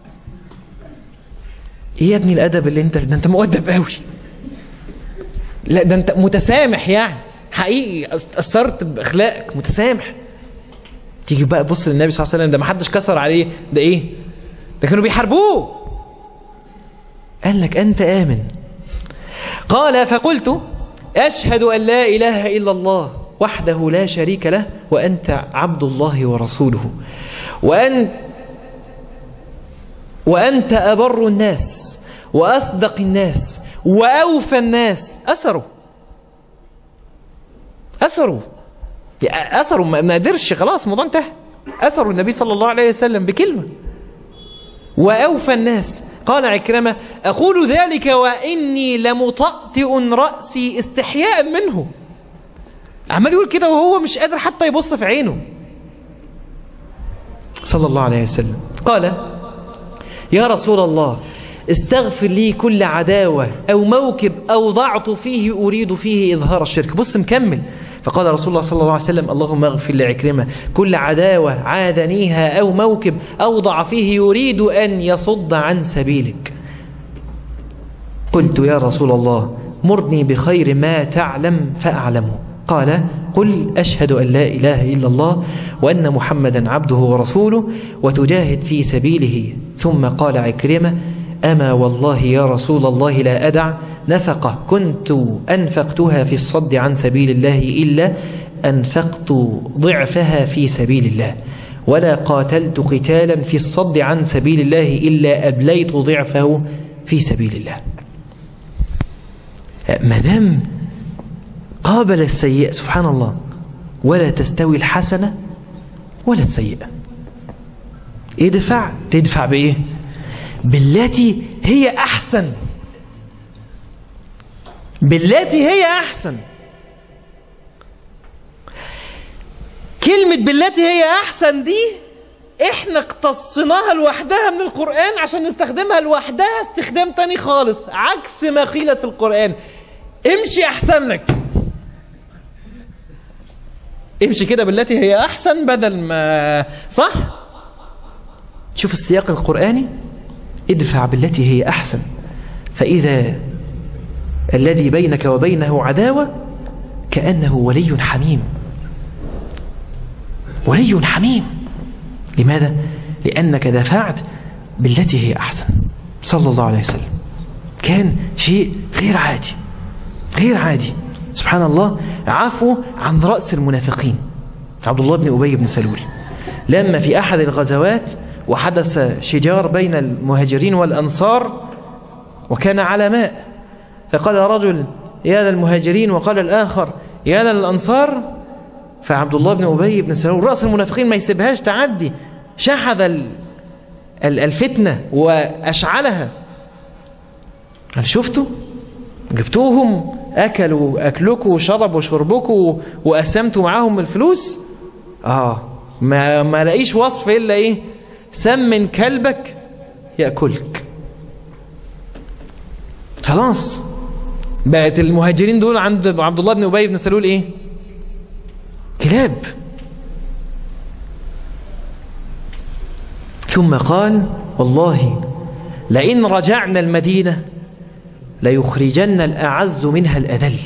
ايه يا ابني الادب اللي انت ده انت مؤدب قوي لا ده انت متسامح يعني حقيقي اثرت باخلاقك متسامح تيجي بقى بص للنبي صلى الله عليه وسلم ده ما حدش كسر عليه ده ايه ده كانوا بيحاربوه قال لك انت امن قال فقلت اشهد ان لا اله الا الله وحده لا شريك له وانت عبد الله ورسوله وان وانت ابر الناس واصدق الناس واوفى الناس اثروا اثروا اثروا ما قدرش خلاص الموضوع انتهى اثروا النبي صلى الله عليه وسلم بكلمه واوفى الناس قال عكرمه اقول ذلك واني لمطأطئ راسي استحياء منه عمال يقول كده وهو مش قادر حتى يبص في عينه صلى الله عليه وسلم قال يا رسول الله استغفر لي كل عداوة أو موكب أوضعت فيه أريد فيه إظهار الشرك بص مكمل فقال رسول الله صلى الله عليه وسلم اللهم اغفر لعكرمة كل عداوة عادنيها أو موكب أوضع فيه يريد أن يصد عن سبيلك قلت يا رسول الله مرني بخير ما تعلم فأعلمه قال قل أشهد أن لا إله إلا الله وأن محمدا عبده ورسوله وتجاهد في سبيله ثم قال عكرمة أما والله يا رسول الله لا أدع نفقة كنت أنفقتها في الصد عن سبيل الله إلا أنفقت ضعفها في سبيل الله ولا قاتلت قتالا في الصد عن سبيل الله إلا أبليت ضعفه في سبيل الله مدام قابل السيئة سبحان الله ولا تستوي الحسنة ولا السيئة ادفع تدفع بإيه بالتي هي أحسن بالتي هي أحسن كلمة بالتي هي أحسن دي احنا اقتصناها لوحدها من القرآن عشان نستخدمها لوحدها استخدام تاني خالص عكس ما قيل في القرآن امشي احسن لك امشي كده بالتي هي احسن بدل ما صح شوف السياق القرآني ادفع بالتي هي احسن فاذا الذي بينك وبينه عداوة كأنه ولي حميم ولي حميم لماذا؟ لأنك دفعت بالتي هي أحسن صلى الله عليه وسلم كان شيء غير عادي غير عادي سبحان الله عفو عن رأس المنافقين عبد الله بن أبي بن سلول لما في أحد الغزوات وحدث شجار بين المهاجرين والأنصار وكان على ماء فقال رجل يا للمهاجرين وقال الآخر يا للأنصار فعبد الله بن أبي بن سلول رأس المنافقين ما يسيبهاش تعدي شحذ الفتنة وأشعلها قال شفتوا جبتوهم أكلوا أكلكوا وشربوا شربكوا وقسمتوا معاهم الفلوس آه ما, ما لقيش وصف إلا إيه سمن كلبك يأكلك خلاص بقت المهاجرين دول عند عبد الله بن أبي بن سلول إيه كلاب ثم قال والله لئن رجعنا المدينة ليخرجن الأعز منها الأذل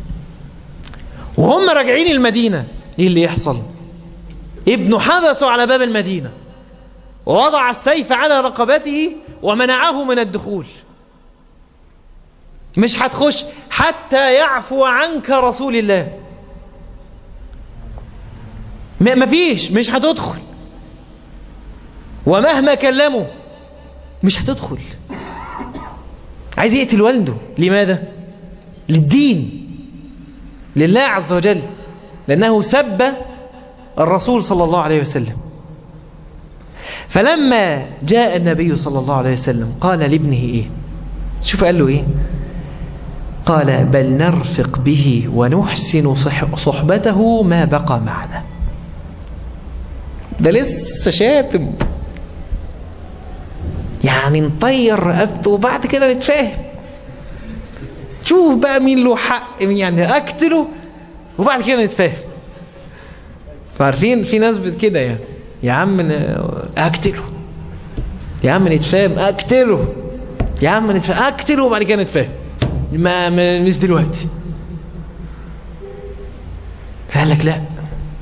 وهم راجعين المدينة ايه اللي يحصل ابنه حبسه على باب المدينة ووضع السيف على رقبته ومنعه من الدخول مش هتخش حتى يعفو عنك رسول الله مفيش مش هتدخل ومهما كلمه مش هتدخل عايز يقتل والده لماذا للدين لله عز وجل لأنه سب الرسول صلى الله عليه وسلم فلما جاء النبي صلى الله عليه وسلم قال لابنه ايه شوف قال له ايه قال بل نرفق به ونحسن صحبته ما بقى معنا ده لسه شاتم يعني نطير رقبته وبعد كده نتفاهم شوف بقى مين له حق يعني اقتله وبعد كده نتفاهم عارفين في ناس كده يعني يا عم اقتله يا عم نتفاهم اقتله يا عم نتفاهم اقتله وبعد كده نتفاهم ما, ما مش دلوقتي فقال لك لا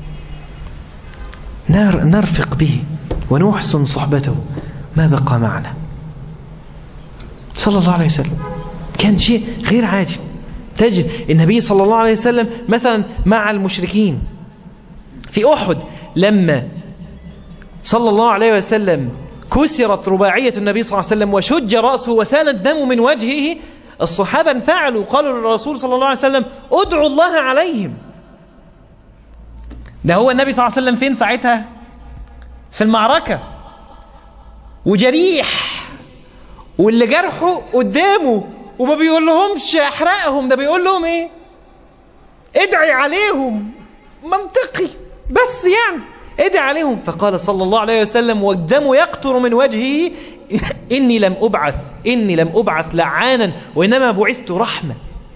نر نرفق به ونحسن صحبته ما بقى معنا صلى الله عليه وسلم كان شيء غير عادي تجد النبي صلى الله عليه وسلم مثلا مع المشركين في أحد لما صلى الله عليه وسلم كسرت رباعية النبي صلى الله عليه وسلم وشج رأسه وسال الدم من وجهه الصحابة انفعلوا قالوا للرسول صلى الله عليه وسلم ادعوا الله عليهم ده هو النبي صلى الله عليه وسلم فين ساعتها في المعركة وجريح واللي جرحه قدامه وما بيقول لهمش احرقهم ده بيقول لهم ايه ادعي عليهم منطقي بس يعني ادعي عليهم فقال صلى الله عليه وسلم والدم يقطر من وجهه إني لم أبعث إني لم أبعث لعانا وإنما بعثت رحمة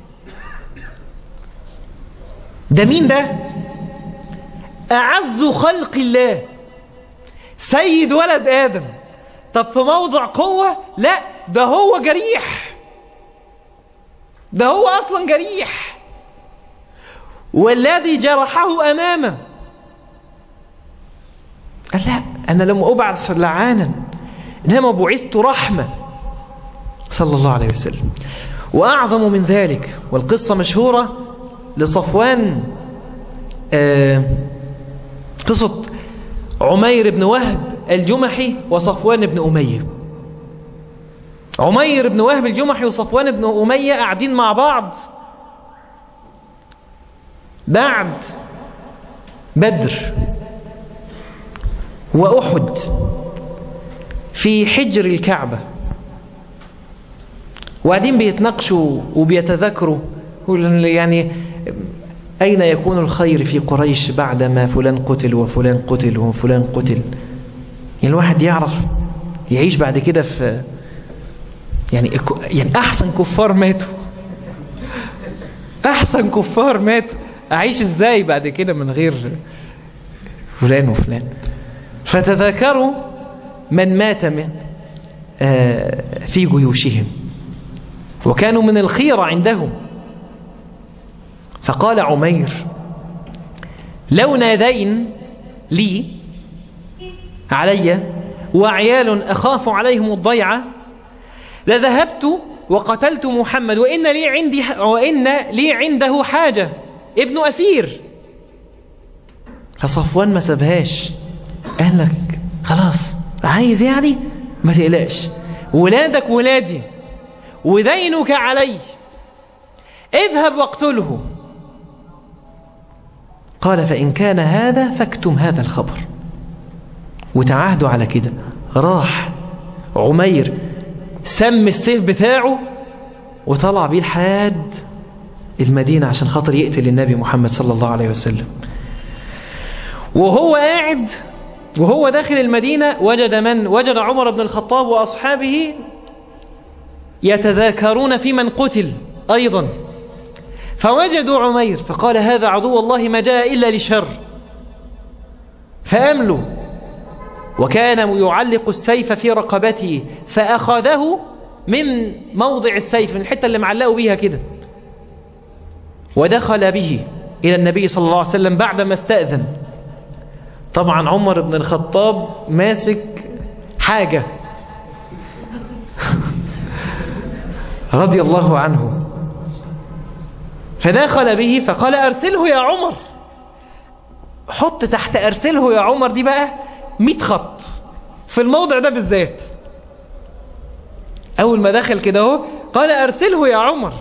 ده مين ده أعز خلق الله سيد ولد آدم طب في موضع قوة لا ده هو جريح ده هو أصلا جريح والذي جرحه أمامه قال لا أنا لم أبعث لعانا إنما بعثت رحمة صلى الله عليه وسلم وأعظم من ذلك والقصة مشهورة لصفوان آه قصة عمير بن وهب الجمحي وصفوان بن أمية عمير بن وهب الجمحي وصفوان بن أمية قاعدين مع بعض بعد بدر وأحد في حجر الكعبة وقاعدين بيتناقشوا وبيتذكروا يعني أين يكون الخير في قريش بعدما فلان قتل وفلان قتل وفلان قتل يعني الواحد يعرف يعيش بعد كده في يعني يعني أحسن كفار ماتوا أحسن كفار ماتوا أعيش إزاي بعد كده من غير فلان وفلان فتذكروا من مات من في جيوشهم وكانوا من الخيرة عندهم فقال عمير لو نادين لي علي وعيال أخاف عليهم الضيعة لذهبت وقتلت محمد وإن لي, عندي وإن لي عنده حاجة ابن أسير فصفوان ما سبهاش قال لك خلاص عايز يعني ما تقلقش ولادك ولادي ودينك علي اذهب واقتله قال فإن كان هذا فاكتم هذا الخبر وتعاهدوا على كده راح عمير سم السيف بتاعه وطلع بيه لحد المدينة عشان خاطر يقتل النبي محمد صلى الله عليه وسلم وهو قاعد وهو داخل المدينة وجد من وجد عمر بن الخطاب وأصحابه يتذاكرون في من قتل أيضا فوجدوا عمير فقال هذا عدو الله ما جاء إلا لشر فأملوا وكان يعلق السيف في رقبته فأخذه من موضع السيف من الحتة اللي معلقوا بيها كده ودخل به إلى النبي صلى الله عليه وسلم بعدما استأذن طبعا عمر بن الخطاب ماسك حاجة رضي الله عنه فدخل به فقال أرسله يا عمر حط تحت أرسله يا عمر دي بقى 100 خط في الموضع ده بالذات أول ما دخل كده اهو قال أرسله يا عمر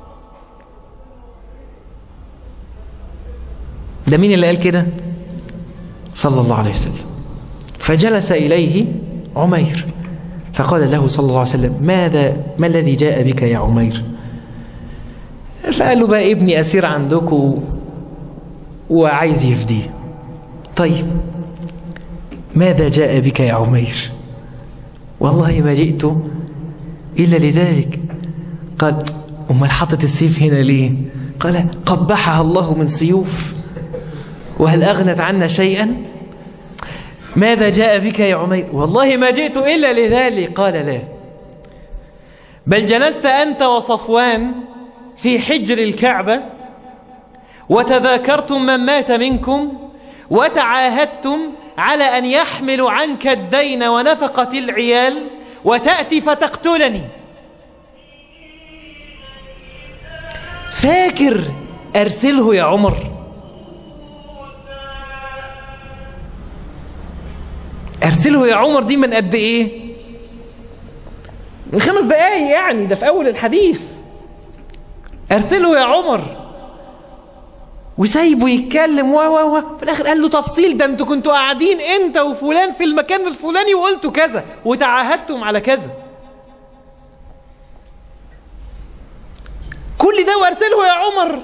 ده مين اللي قال كده صلى الله عليه وسلم فجلس إليه عمير فقال له صلى الله عليه وسلم ماذا ما الذي جاء بك يا عمير فقال له بقى ابني أسير عندكم وعايز يفديه طيب ماذا جاء بك يا عمير والله ما جئت إلا لذلك قد أمال حطت السيف هنا ليه قال قبحها الله من سيوف وهل أغنت عنا شيئا ماذا جاء بك يا عمير والله ما جئت إلا لذلك قال لا بل جلست أنت وصفوان في حجر الكعبة وتذاكرتم من مات منكم وتعاهدتم على أن يحملوا عنك الدين ونفقة العيال وتأتي فتقتلني فاكر أرسله يا عمر أرسله يا عمر دي من قد إيه من خمس دقايق يعني ده في أول الحديث أرسله يا عمر وسايبه يتكلم و و و في الاخر قال له تفصيل ده انتوا كنتوا قاعدين انت وفلان في المكان الفلاني وقلتوا كذا وتعاهدتم على كذا كل ده وارسله يا عمر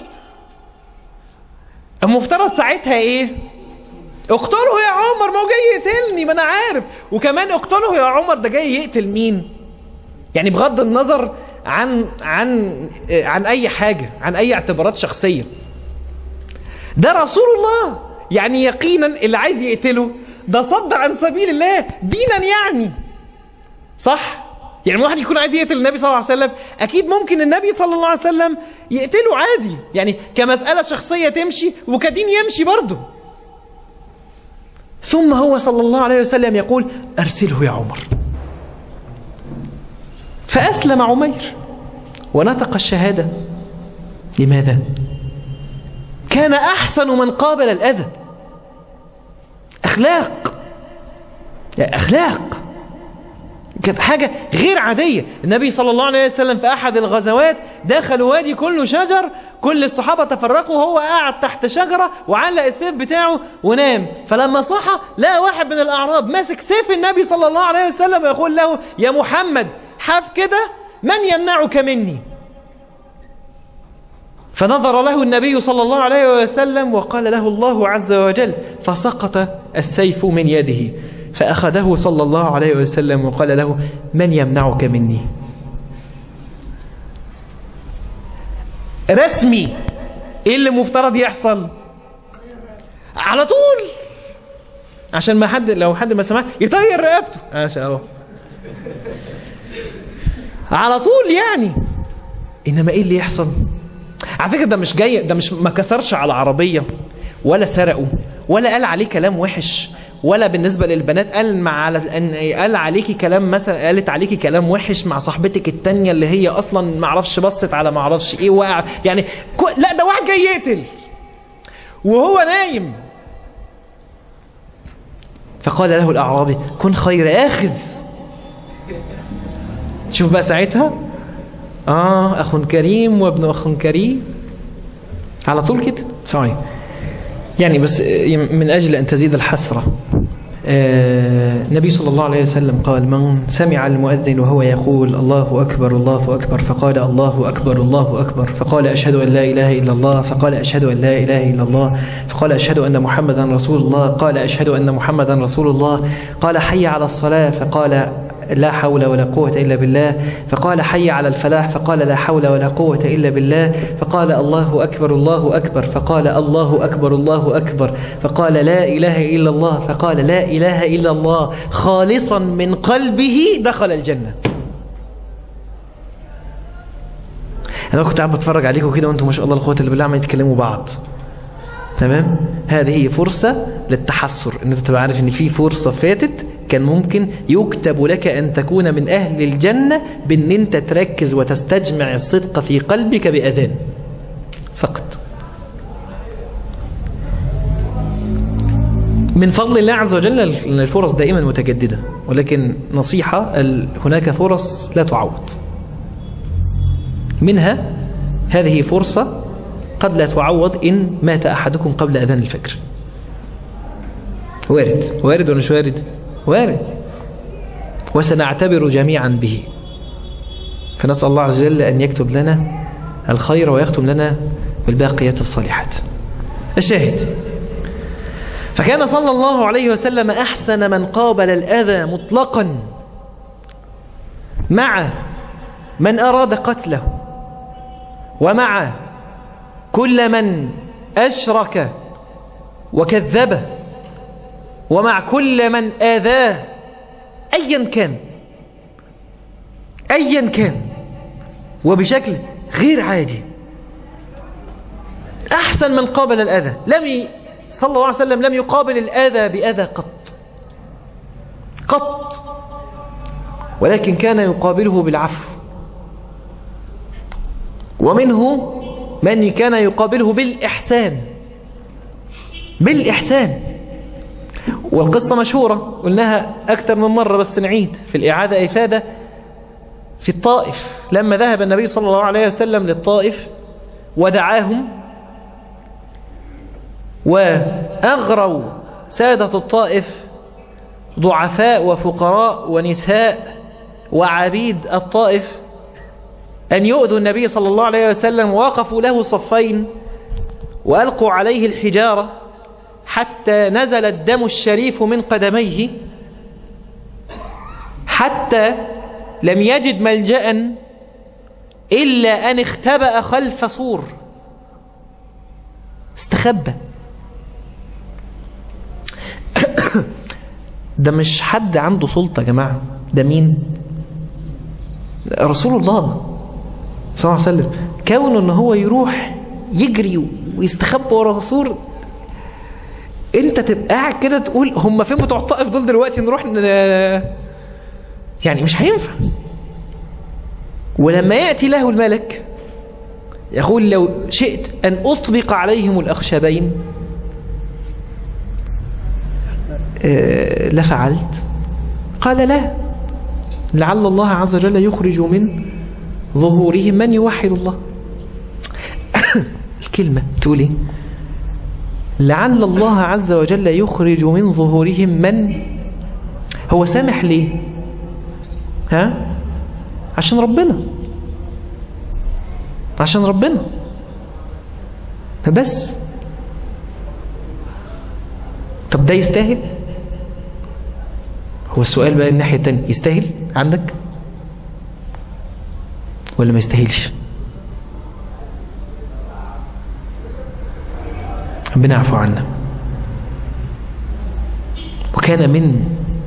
المفترض ساعتها ايه اقتله يا عمر ما هو جاي يقتلني ما انا عارف وكمان اقتله يا عمر ده جاي يقتل مين يعني بغض النظر عن عن عن اي حاجه عن اي اعتبارات شخصيه ده رسول الله يعني يقينا اللي عايز يقتله ده صد عن سبيل الله دينا يعني صح يعني واحد يكون عايز يقتل النبي صلى الله عليه وسلم اكيد ممكن النبي صلى الله عليه وسلم يقتله عادي يعني كمسألة شخصية تمشي وكدين يمشي برضه ثم هو صلى الله عليه وسلم يقول ارسله يا عمر فأسلم عمير ونطق الشهادة لماذا؟ كان أحسن من قابل الأذى أخلاق أخلاق كانت حاجة غير عادية النبي صلى الله عليه وسلم في أحد الغزوات دخل وادي كله شجر كل الصحابة تفرقوا وهو قاعد تحت شجرة وعلق السيف بتاعه ونام فلما صحى لقى واحد من الأعراب ماسك سيف النبي صلى الله عليه وسلم ويقول له يا محمد حاف كده من يمنعك مني فنظر له النبي صلى الله عليه وسلم وقال له الله عز وجل فسقط السيف من يده فأخذه صلى الله عليه وسلم وقال له من يمنعك مني رسمي ايه اللي مفترض يحصل على طول عشان ما حد لو حد ما سمع يطير رقبته عشان اهو على طول يعني انما ايه اللي يحصل على فكره ده مش جاي ده مش ما كسرش على عربيه ولا سرقه ولا قال عليه كلام وحش ولا بالنسبه للبنات قال مع على ان قال عليكي كلام مثلا قالت عليكي كلام وحش مع صاحبتك التانية اللي هي اصلا ما اعرفش بصت على ما اعرفش ايه وقع يعني كو... لا ده واحد جاي يقتل وهو نايم فقال له الاعرابي كن خير اخذ شوف بقى ساعتها اه اخ كريم وابن اخ كريم على طول كده سوري يعني بس من أجل أن تزيد الحسرة النبي صلى الله عليه وسلم قال من سمع المؤذن وهو يقول الله أكبر الله أكبر فقال الله أكبر الله أكبر فقال أشهد أن لا إله إلا الله فقال أشهد أن لا إله إلا الله فقال أشهد أن محمدا رسول الله قال أشهد أن محمدا رسول الله قال حي على الصلاة فقال لا حول ولا قوة إلا بالله فقال حي على الفلاح فقال لا حول ولا قوة إلا بالله فقال الله أكبر الله أكبر فقال الله أكبر الله أكبر فقال لا إله إلا الله فقال لا إله إلا الله خالصا من قلبه دخل الجنة أنا كنت قاعد بتفرج عليكم كده وأنتم ما شاء الله القوة اللي بالله عمالين يتكلموا بعض تمام هذه فرصة للتحسر ان انت تبقى عارف ان في فرصة فاتت كان ممكن يكتب لك ان تكون من اهل الجنة بان انت تركز وتستجمع الصدق في قلبك باذان فقط من فضل الله عز وجل ان الفرص دائما متجددة ولكن نصيحة هناك فرص لا تعوض منها هذه فرصة قد لا تعوض إن مات أحدكم قبل أذان الفجر وارد وارد ولا مش وارد وارد وسنعتبر جميعا به فنسأل الله عز وجل أن يكتب لنا الخير ويختم لنا بالباقيات الصالحات الشاهد فكان صلى الله عليه وسلم أحسن من قابل الأذى مطلقا مع من أراد قتله ومع كل من أشرك وكذبه ومع كل من آذاه أيا كان أيا كان وبشكل غير عادي أحسن من قابل الأذى لم ي... صلى الله عليه وسلم لم يقابل الأذى بأذى قط قط ولكن كان يقابله بالعفو ومنه من كان يقابله بالإحسان بالإحسان والقصة مشهورة قلناها أكثر من مرة بس نعيد في الإعادة إفادة في الطائف لما ذهب النبي صلى الله عليه وسلم للطائف ودعاهم وأغروا سادة الطائف ضعفاء وفقراء ونساء وعبيد الطائف أن يؤذوا النبي صلى الله عليه وسلم ووقفوا له صفين وألقوا عليه الحجارة حتى نزل الدم الشريف من قدميه حتى لم يجد ملجأ إلا أن اختبأ خلف سور استخبى ده مش حد عنده سلطة يا جماعة ده مين رسول الله صلى الله عليه وسلم كونه ان هو يروح يجري ويستخبى ورا سور انت تبقى قاعد كده تقول هم فين بتوع الطائف دول دلوقتي نروح ن... يعني مش هينفع ولما يأتي له الملك يقول لو شئت أن أطبق عليهم الأخشبين أه لفعلت قال لا لعل الله عز وجل يخرج من ظهورهم من يوحد الله الكلمة تقولي لعل الله عز وجل يخرج من ظهورهم من هو سامح ليه ها عشان ربنا عشان ربنا فبس طب ده يستاهل هو السؤال بقى الناحية التانية يستاهل عندك ولا ما يستاهلش ربنا يعفو عنا وكان من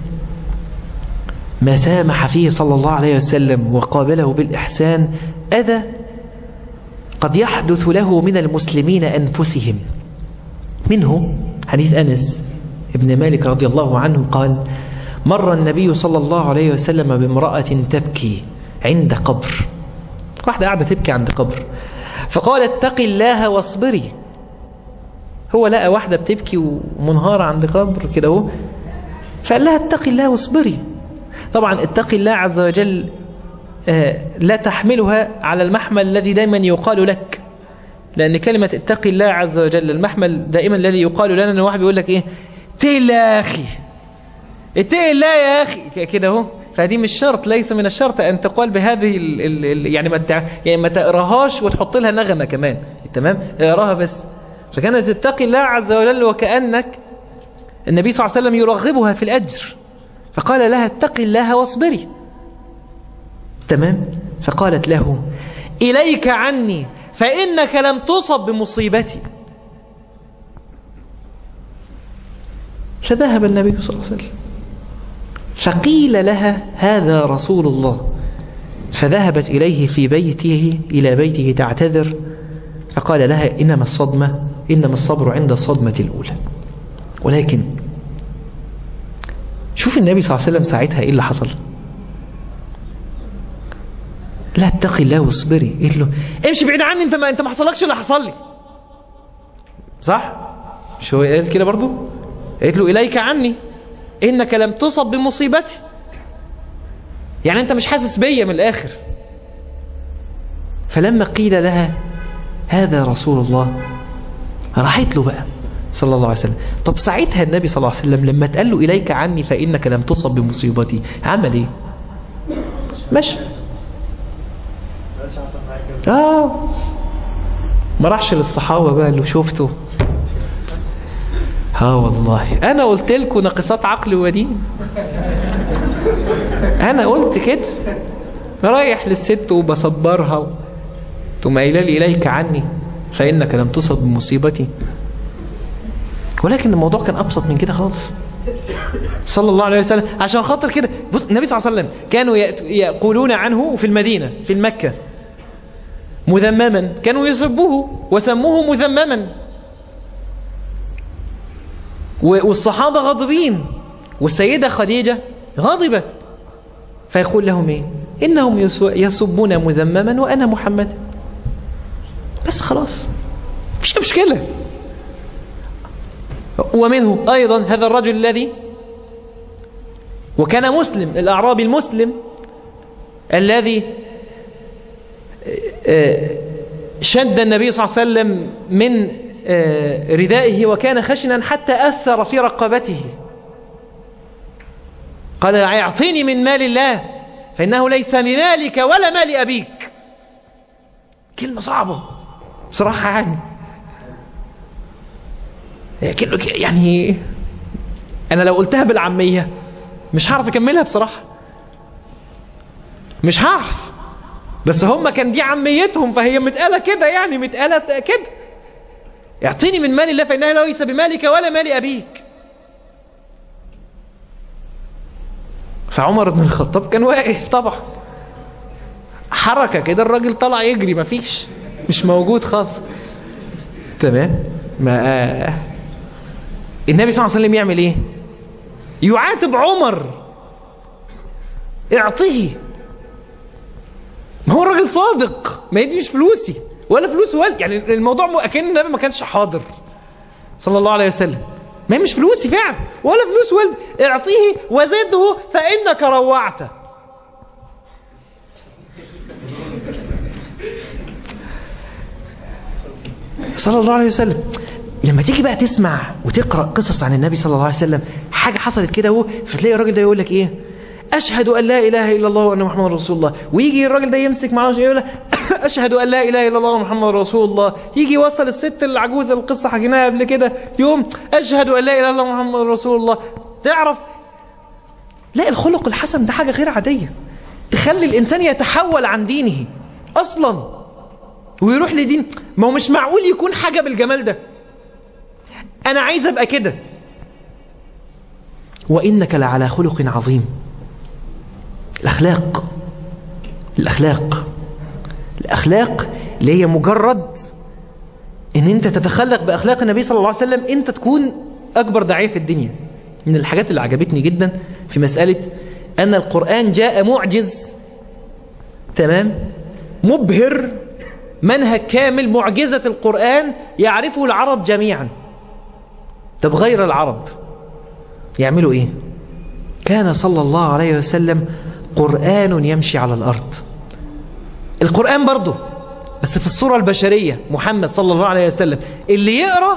ما سامح فيه صلى الله عليه وسلم وقابله بالإحسان أذى قد يحدث له من المسلمين أنفسهم منه حديث أنس ابن مالك رضي الله عنه قال مر النبي صلى الله عليه وسلم بامرأة تبكي عند قبر واحدة قاعدة تبكي عند قبر فقال اتق الله واصبري هو لقى واحدة بتبكي ومنهارة عند قبر كده اهو فقال لها اتقي الله واصبري طبعا اتقي الله عز وجل لا تحملها على المحمل الذي دائما يقال لك لأن كلمة اتقي الله عز وجل المحمل دائما الذي يقال لنا أن واحد بيقول لك إيه اتقي الله يا أخي اتقي الله يا أخي كده اهو فدي مش شرط ليس من الشرط أن تقال بهذه ال ال ال يعني ما يعني ما تقراهاش وتحط لها نغمة كمان تمام اقراها بس فكانت تتقي الله عز وجل وكأنك النبي صلى الله عليه وسلم يرغبها في الأجر فقال لها اتقي الله واصبري تمام فقالت له إليك عني فإنك لم تصب بمصيبتي فذهب النبي صلى الله عليه وسلم فقيل لها هذا رسول الله فذهبت إليه في بيته إلى بيته تعتذر فقال لها إنما الصدمة إنما الصبر عند الصدمة الأولى ولكن شوف النبي صلى الله عليه وسلم ساعتها إيه اللي حصل لا اتقي الله واصبري قلت له امشي بعيد عني انت ما انت ما حصلكش اللي حصل لي صح مش هو قال كده برضو قلت له اليك عني انك لم تصب بمصيبتي يعني انت مش حاسس بيا من الاخر فلما قيل لها هذا رسول الله راحت له بقى صلى الله عليه وسلم طب ساعتها النبي صلى الله عليه وسلم لما اتقال له إليك عني فإنك لم تصب بمصيبتي عمل ايه مشى اه ما راحش للصحابة بقى اللي شفته اه والله انا قلت لكم ناقصات عقل ودين انا قلت كده رايح للست وبصبرها ثم قايله لي إليك عني فإنك لم تصب بمصيبتي ولكن الموضوع كان أبسط من كده خالص صلى الله عليه وسلم عشان خاطر كده بص النبي صلى الله عليه وسلم كانوا يأت- يقولون عنه في المدينة في المكة مذمما كانوا يسبوه وسموه مذمما و- والصحابة غاضبين والسيدة خديجة غضبت فيقول لهم ايه انهم يسو- يسبون مذمما وانا محمد بس خلاص مش مشكلة ومنه ايضا هذا الرجل الذي وكان مسلم الاعرابي المسلم الذي آه، شد النبي صلى الله عليه وسلم من آه، ردائه وكان خشنا حتى أثر في رقبته قال اعطيني من مال الله فإنه ليس بمالك ولا مال أبيك كلمة صعبة بصراحة يعني كل- يعني أنا لو قلتها بالعامية مش هعرف أكملها بصراحة مش هعرف بس هم كان دي عميتهم فهي متقالة كده يعني متقالة كده اعطيني من مال الله فإنه ليس بمالك ولا مال أبيك فعمر بن الخطاب كان واقف طبعا حركة كده الراجل طلع يجري مفيش مش موجود خالص تمام ما آه. النبي صلى الله عليه وسلم يعمل ايه يعاتب عمر اعطيه ما هو الراجل صادق ما هي دي مش فلوسي ولا فلوس والد يعني الموضوع م- اكن النبي ما كانش حاضر صلى الله عليه وسلم ما هي مش فلوسي فعلا ولا فلوس والد اعطيه وزده فانك روعته صلى الله عليه وسلم لما تيجي بقى تسمع وتقرا قصص عن النبي صلى الله عليه وسلم حاجه حصلت كده اهو فتلاقي الراجل ده يقول لك ايه اشهد ان لا اله الا الله وان محمد رسول الله ويجي الراجل ده يمسك معاه يقول لك اشهد ان لا اله الا الله ومحمد رسول الله يجي يوصل الست العجوزه القصه حكيناها قبل كده يوم اشهد ان لا اله الا الله ومحمد رسول الله تعرف لا الخلق الحسن ده حاجه غير عاديه تخلي الانسان يتحول عن دينه اصلا ويروح لدين ما هو مش معقول يكون حاجه بالجمال ده انا عايز ابقى كده وانك لعلى خلق عظيم الاخلاق الاخلاق الاخلاق اللي هي مجرد ان انت تتخلق باخلاق النبي صلى الله عليه وسلم انت تكون اكبر داعيه في الدنيا من الحاجات اللي عجبتني جدا في مساله ان القران جاء معجز تمام مبهر منهج كامل معجزه القران يعرفه العرب جميعا طب غير العرب يعملوا ايه كان صلى الله عليه وسلم قرآن يمشي على الأرض القرآن برضه بس في الصورة البشرية محمد صلى الله عليه وسلم اللي يقرأ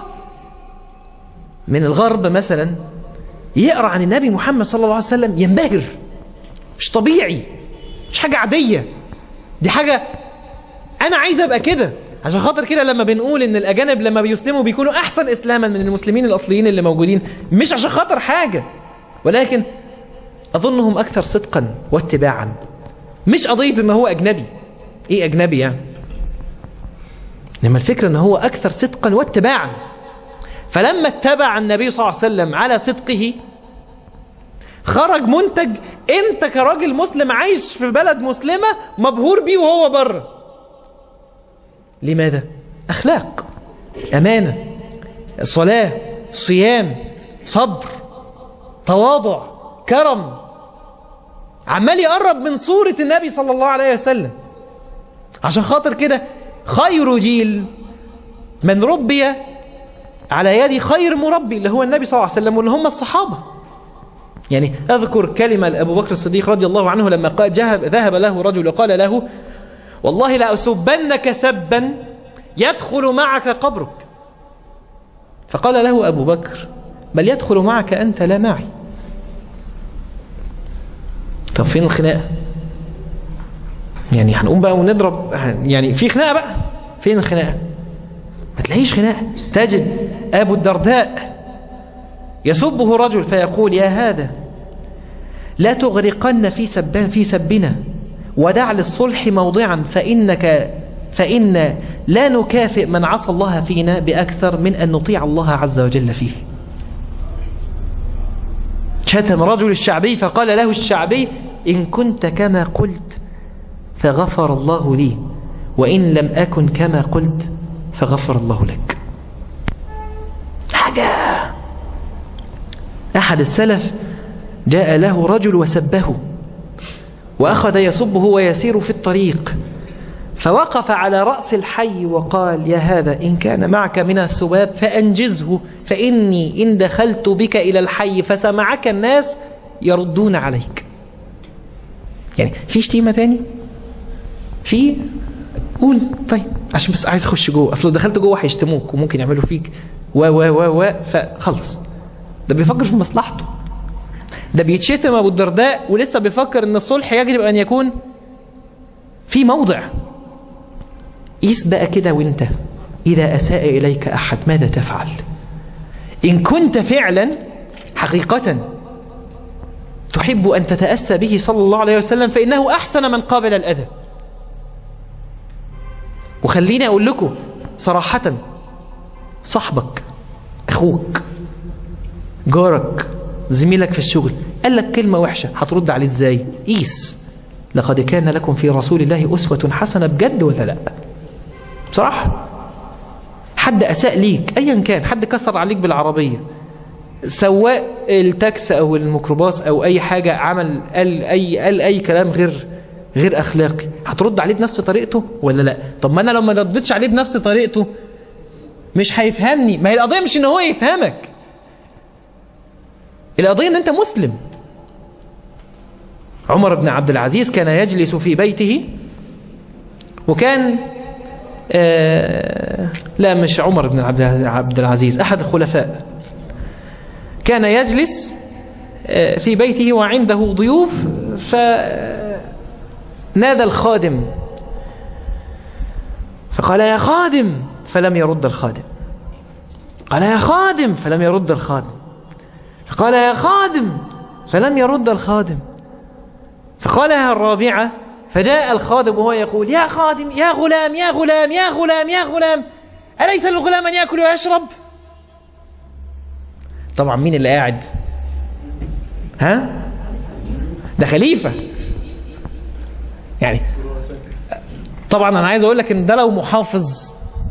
من الغرب مثلا يقرأ عن النبي محمد صلى الله عليه وسلم ينبهر مش طبيعي مش حاجة عادية دي حاجة أنا عايز أبقى كده عشان خاطر كده لما بنقول ان الاجانب لما بيسلموا بيكونوا احسن اسلاما من المسلمين الاصليين اللي موجودين مش عشان خاطر حاجة ولكن اظنهم اكثر صدقا واتباعا مش قضية ان هو اجنبي ايه اجنبي يعني انما الفكرة ان هو اكثر صدقا واتباعا فلما اتبع النبي صلى الله عليه وسلم على صدقه خرج منتج انت كراجل مسلم عايش في بلد مسلمة مبهور بيه وهو بره لماذا اخلاق امانة صلاة صيام صبر تواضع كرم عمال يقرب من صورة النبي صلى الله عليه وسلم عشان خاطر كده خير جيل من ربي على يد خير مربي اللي هو النبي صلى الله عليه وسلم واللي هم الصحابة يعني أذكر كلمة لأبو بكر الصديق رضي الله عنه لما قال جهب ذهب له رجل وقال له والله لأسبنك سبا يدخل معك قبرك فقال له أبو بكر بل يدخل معك أنت لا معي طب فين الخناقة يعني هنقوم بقى ونضرب يعني في خناقة بقى فين الخناقة ما تلاقيش خناقة تجد أبو الدرداء يسبه رجل فيقول يا هذا لا تغرقن في سبان في سبنا ودع للصلح موضعا فإنك فإن لا نكافئ من عصى الله فينا بأكثر من أن نطيع الله عز وجل فيه شتم رجل الشعبي فقال له الشعبي إن كنت كما قلت فغفر الله لي وإن لم أكن كما قلت فغفر الله لك حاجة أحد السلف جاء له رجل وسبه وأخذ يصبه ويسير في الطريق فوقف على رأس الحي وقال يا هذا إن كان معك من السباب فأنجزه فإني إن دخلت بك إلى الحي فسمعك الناس يردون عليك يعني في شتيمة تاني في قول طيب عشان بس عايز اخش جوه اصل لو دخلت جوه هيشتموك وممكن يعملوا فيك و و و و فخلص ده بيفكر في مصلحته ده بيتشتم ابو الدرداء ولسه بيفكر ان الصلح يجب ان يكون في موضع قيس بقى كده وانت اذا اساء اليك احد ماذا تفعل ان كنت فعلا حقيقة تحب ان تتأسى به صلى الله عليه وسلم فانه احسن من قابل الاذى وخليني اقول لكم صراحة صاحبك اخوك جارك زميلك في الشغل قال لك كلمة وحشة هترد عليه ازاي قيس لقد كان لكم في رسول الله أسوة حسنة بجد ولا لا بصراحة حد أساء ليك أيا كان حد كسر عليك بالعربية سواء التاكس أو الميكروباص أو أي حاجة عمل قال أي, قال أي كلام غير غير أخلاقي هترد عليه بنفس طريقته ولا لا طب ما أنا لو ما ردتش عليه بنفس طريقته مش هيفهمني ما هي القضية مش إن هو يفهمك القضية ان انت مسلم عمر بن عبد العزيز كان يجلس في بيته وكان آه لا مش عمر بن عبد العزيز احد الخلفاء كان يجلس آه في بيته وعنده ضيوف فنادى الخادم فقال يا خادم فلم يرد الخادم قال يا خادم فلم يرد الخادم فقال يا خادم فلم يرد الخادم فقالها الرابعة فجاء الخادم وهو يقول يا خادم يا غلام يا غلام يا غلام يا غلام أليس الغلام أن يأكل ويشرب طبعا مين اللي قاعد ها ده خليفة يعني طبعا أنا عايز أقول لك إن ده لو محافظ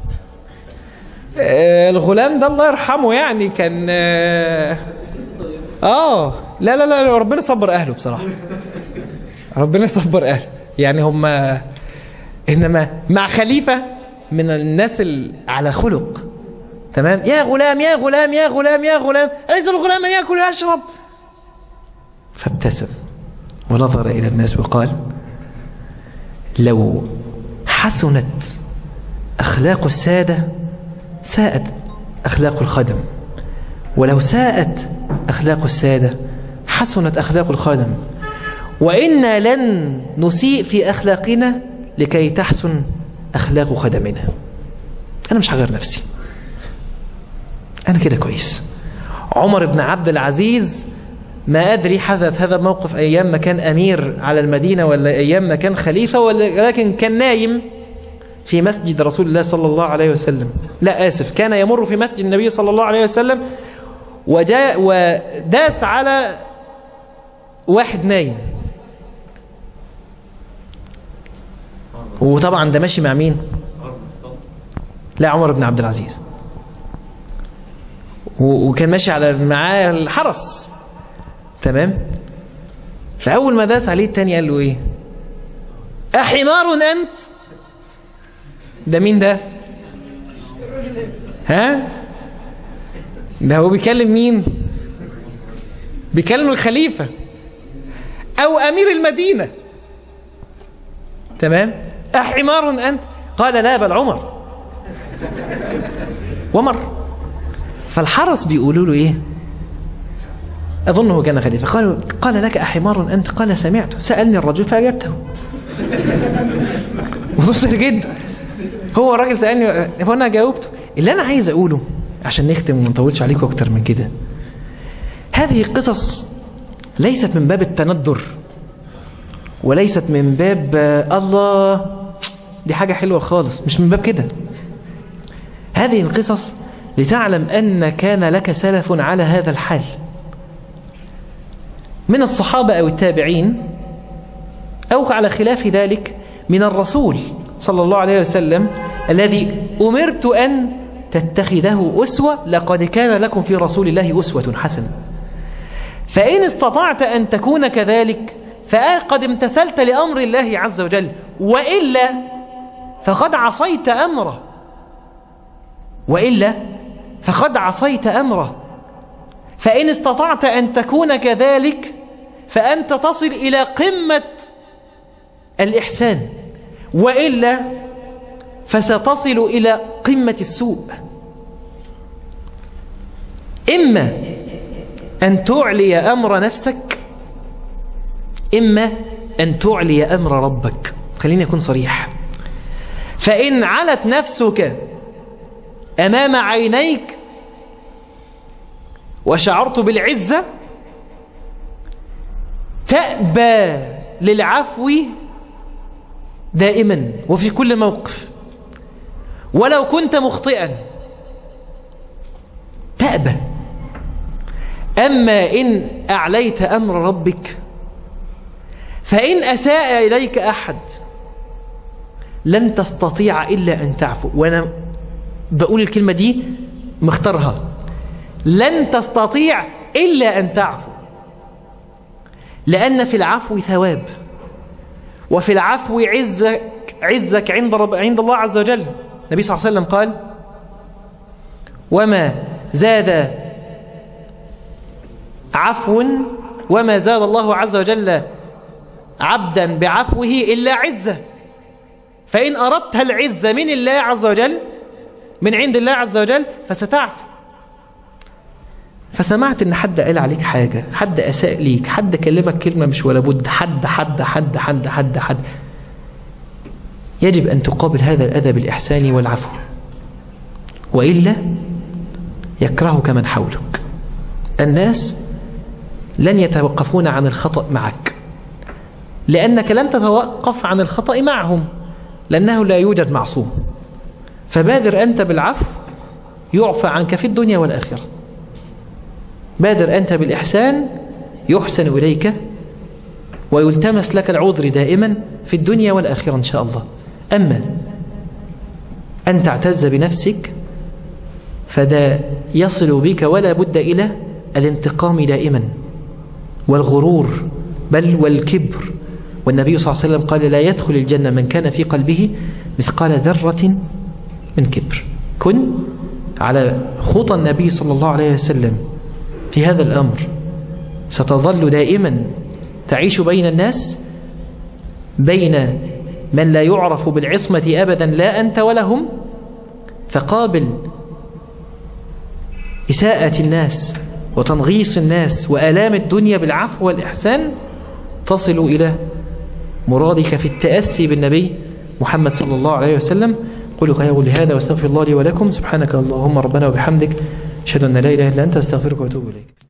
آه الغلام ده الله يرحمه يعني كان آه اه لا لا لا ربنا يصبر اهله بصراحة ربنا يصبر اهله يعني هم انما مع خليفة من الناس اللي على خلق تمام يا غلام يا غلام يا غلام يا غلام أليس الغلام من يأكل ويشرب فابتسم ونظر إلى الناس وقال لو حسنت أخلاق السادة ساءت أخلاق الخدم ولو ساءت أخلاق السادة حسنت أخلاق الخادم وإنا لن نسيء في أخلاقنا لكي تحسن أخلاق خدمنا أنا مش هغير نفسي أنا كده كويس عمر بن عبد العزيز ما أدري حدث هذا الموقف أيام ما كان أمير على المدينة ولا أيام ما كان خليفة ولكن كان نايم في مسجد رسول الله صلى الله عليه وسلم لا آسف كان يمر في مسجد النبي صلى الله عليه وسلم وجاء وداس على واحد نايم وطبعا ده ماشي مع مين لا عمر بن عبد العزيز وكان ماشي على معاه الحرس تمام فأول ما داس عليه التاني قال له ايه أحمار أنت ده مين ده ها ده هو بيكلم مين بيكلم الخليفة او امير المدينة تمام احمار انت قال لا بل عمر ومر فالحرس بيقولوا له ايه اظنه كان خليفة قال, قال لك احمار انت قال سمعت سألني الرجل فاجبته وصل جدا هو الراجل سألني فانا جاوبته اللي انا عايز اقوله عشان نختم وما نطولش عليكم اكتر من كده هذه قصص ليست من باب التندر وليست من باب الله دي حاجة حلوة خالص مش من باب كده هذه القصص لتعلم أن كان لك سلف على هذا الحال من الصحابة أو التابعين أو على خلاف ذلك من الرسول صلى الله عليه وسلم الذي أمرت أن تتخذه أسوة لقد كان لكم في رسول الله أسوة حسنة فإن استطعت أن تكون كذلك فقد امتثلت لأمر الله عز وجل وإلا فقد عصيت أمره وإلا فقد عصيت أمره فإن استطعت أن تكون كذلك فأنت تصل إلى قمة الإحسان وإلا فستصل إلى قمة السوء إما أن تعلي أمر نفسك إما أن تعلي أمر ربك خليني أكون صريح فإن علت نفسك أمام عينيك وشعرت بالعزة تأبى للعفو دائما وفي كل موقف ولو كنت مخطئا تأبى أما إن أعليت أمر ربك فإن أساء إليك أحد لن تستطيع إلا أن تعفو وأنا بقول الكلمة دي مختارها لن تستطيع إلا أن تعفو لأن في العفو ثواب وفي العفو عزك, عزك عند, رب عند الله عز وجل النبي صلى الله عليه وسلم قال وما زاد عفو وما زاد الله عز وجل عبدا بعفوه إلا عزة فإن أردت العزة من الله عز وجل من عند الله عز وجل فستعفو فسمعت ان حد قال عليك حاجة حد أساء ليك حد كلمك كلمة مش ولا بد حد حد حد حد حد حد يجب أن تقابل هذا الأذى بالإحسان والعفو وإلا يكرهك من حولك الناس لن يتوقفون عن الخطأ معك لأنك لن تتوقف عن الخطأ معهم لأنه لا يوجد معصوم فبادر أنت بالعفو يعفى عنك في الدنيا والآخرة بادر أنت بالإحسان يحسن إليك ويلتمس لك العذر دائما في الدنيا والآخرة إن شاء الله أما أن تعتز بنفسك فدا يصل بك ولا بد إلى الانتقام دائما والغرور بل والكبر والنبي صلى الله عليه وسلم قال لا يدخل الجنة من كان في قلبه مثقال ذرة من كبر كن على خطى النبي صلى الله عليه وسلم في هذا الأمر ستظل دائما تعيش بين الناس بين من لا يعرف بالعصمة أبدا لا أنت ولا هم فقابل إساءة الناس وتنغيص الناس وآلام الدنيا بالعفو والإحسان تصل إلى مرادك في التأسي بالنبي محمد صلى الله عليه وسلم قولوا قولي هذا واستغفر الله لي ولكم سبحانك اللهم ربنا وبحمدك أشهد أن لا إله إلا أنت أستغفرك وأتوب إليك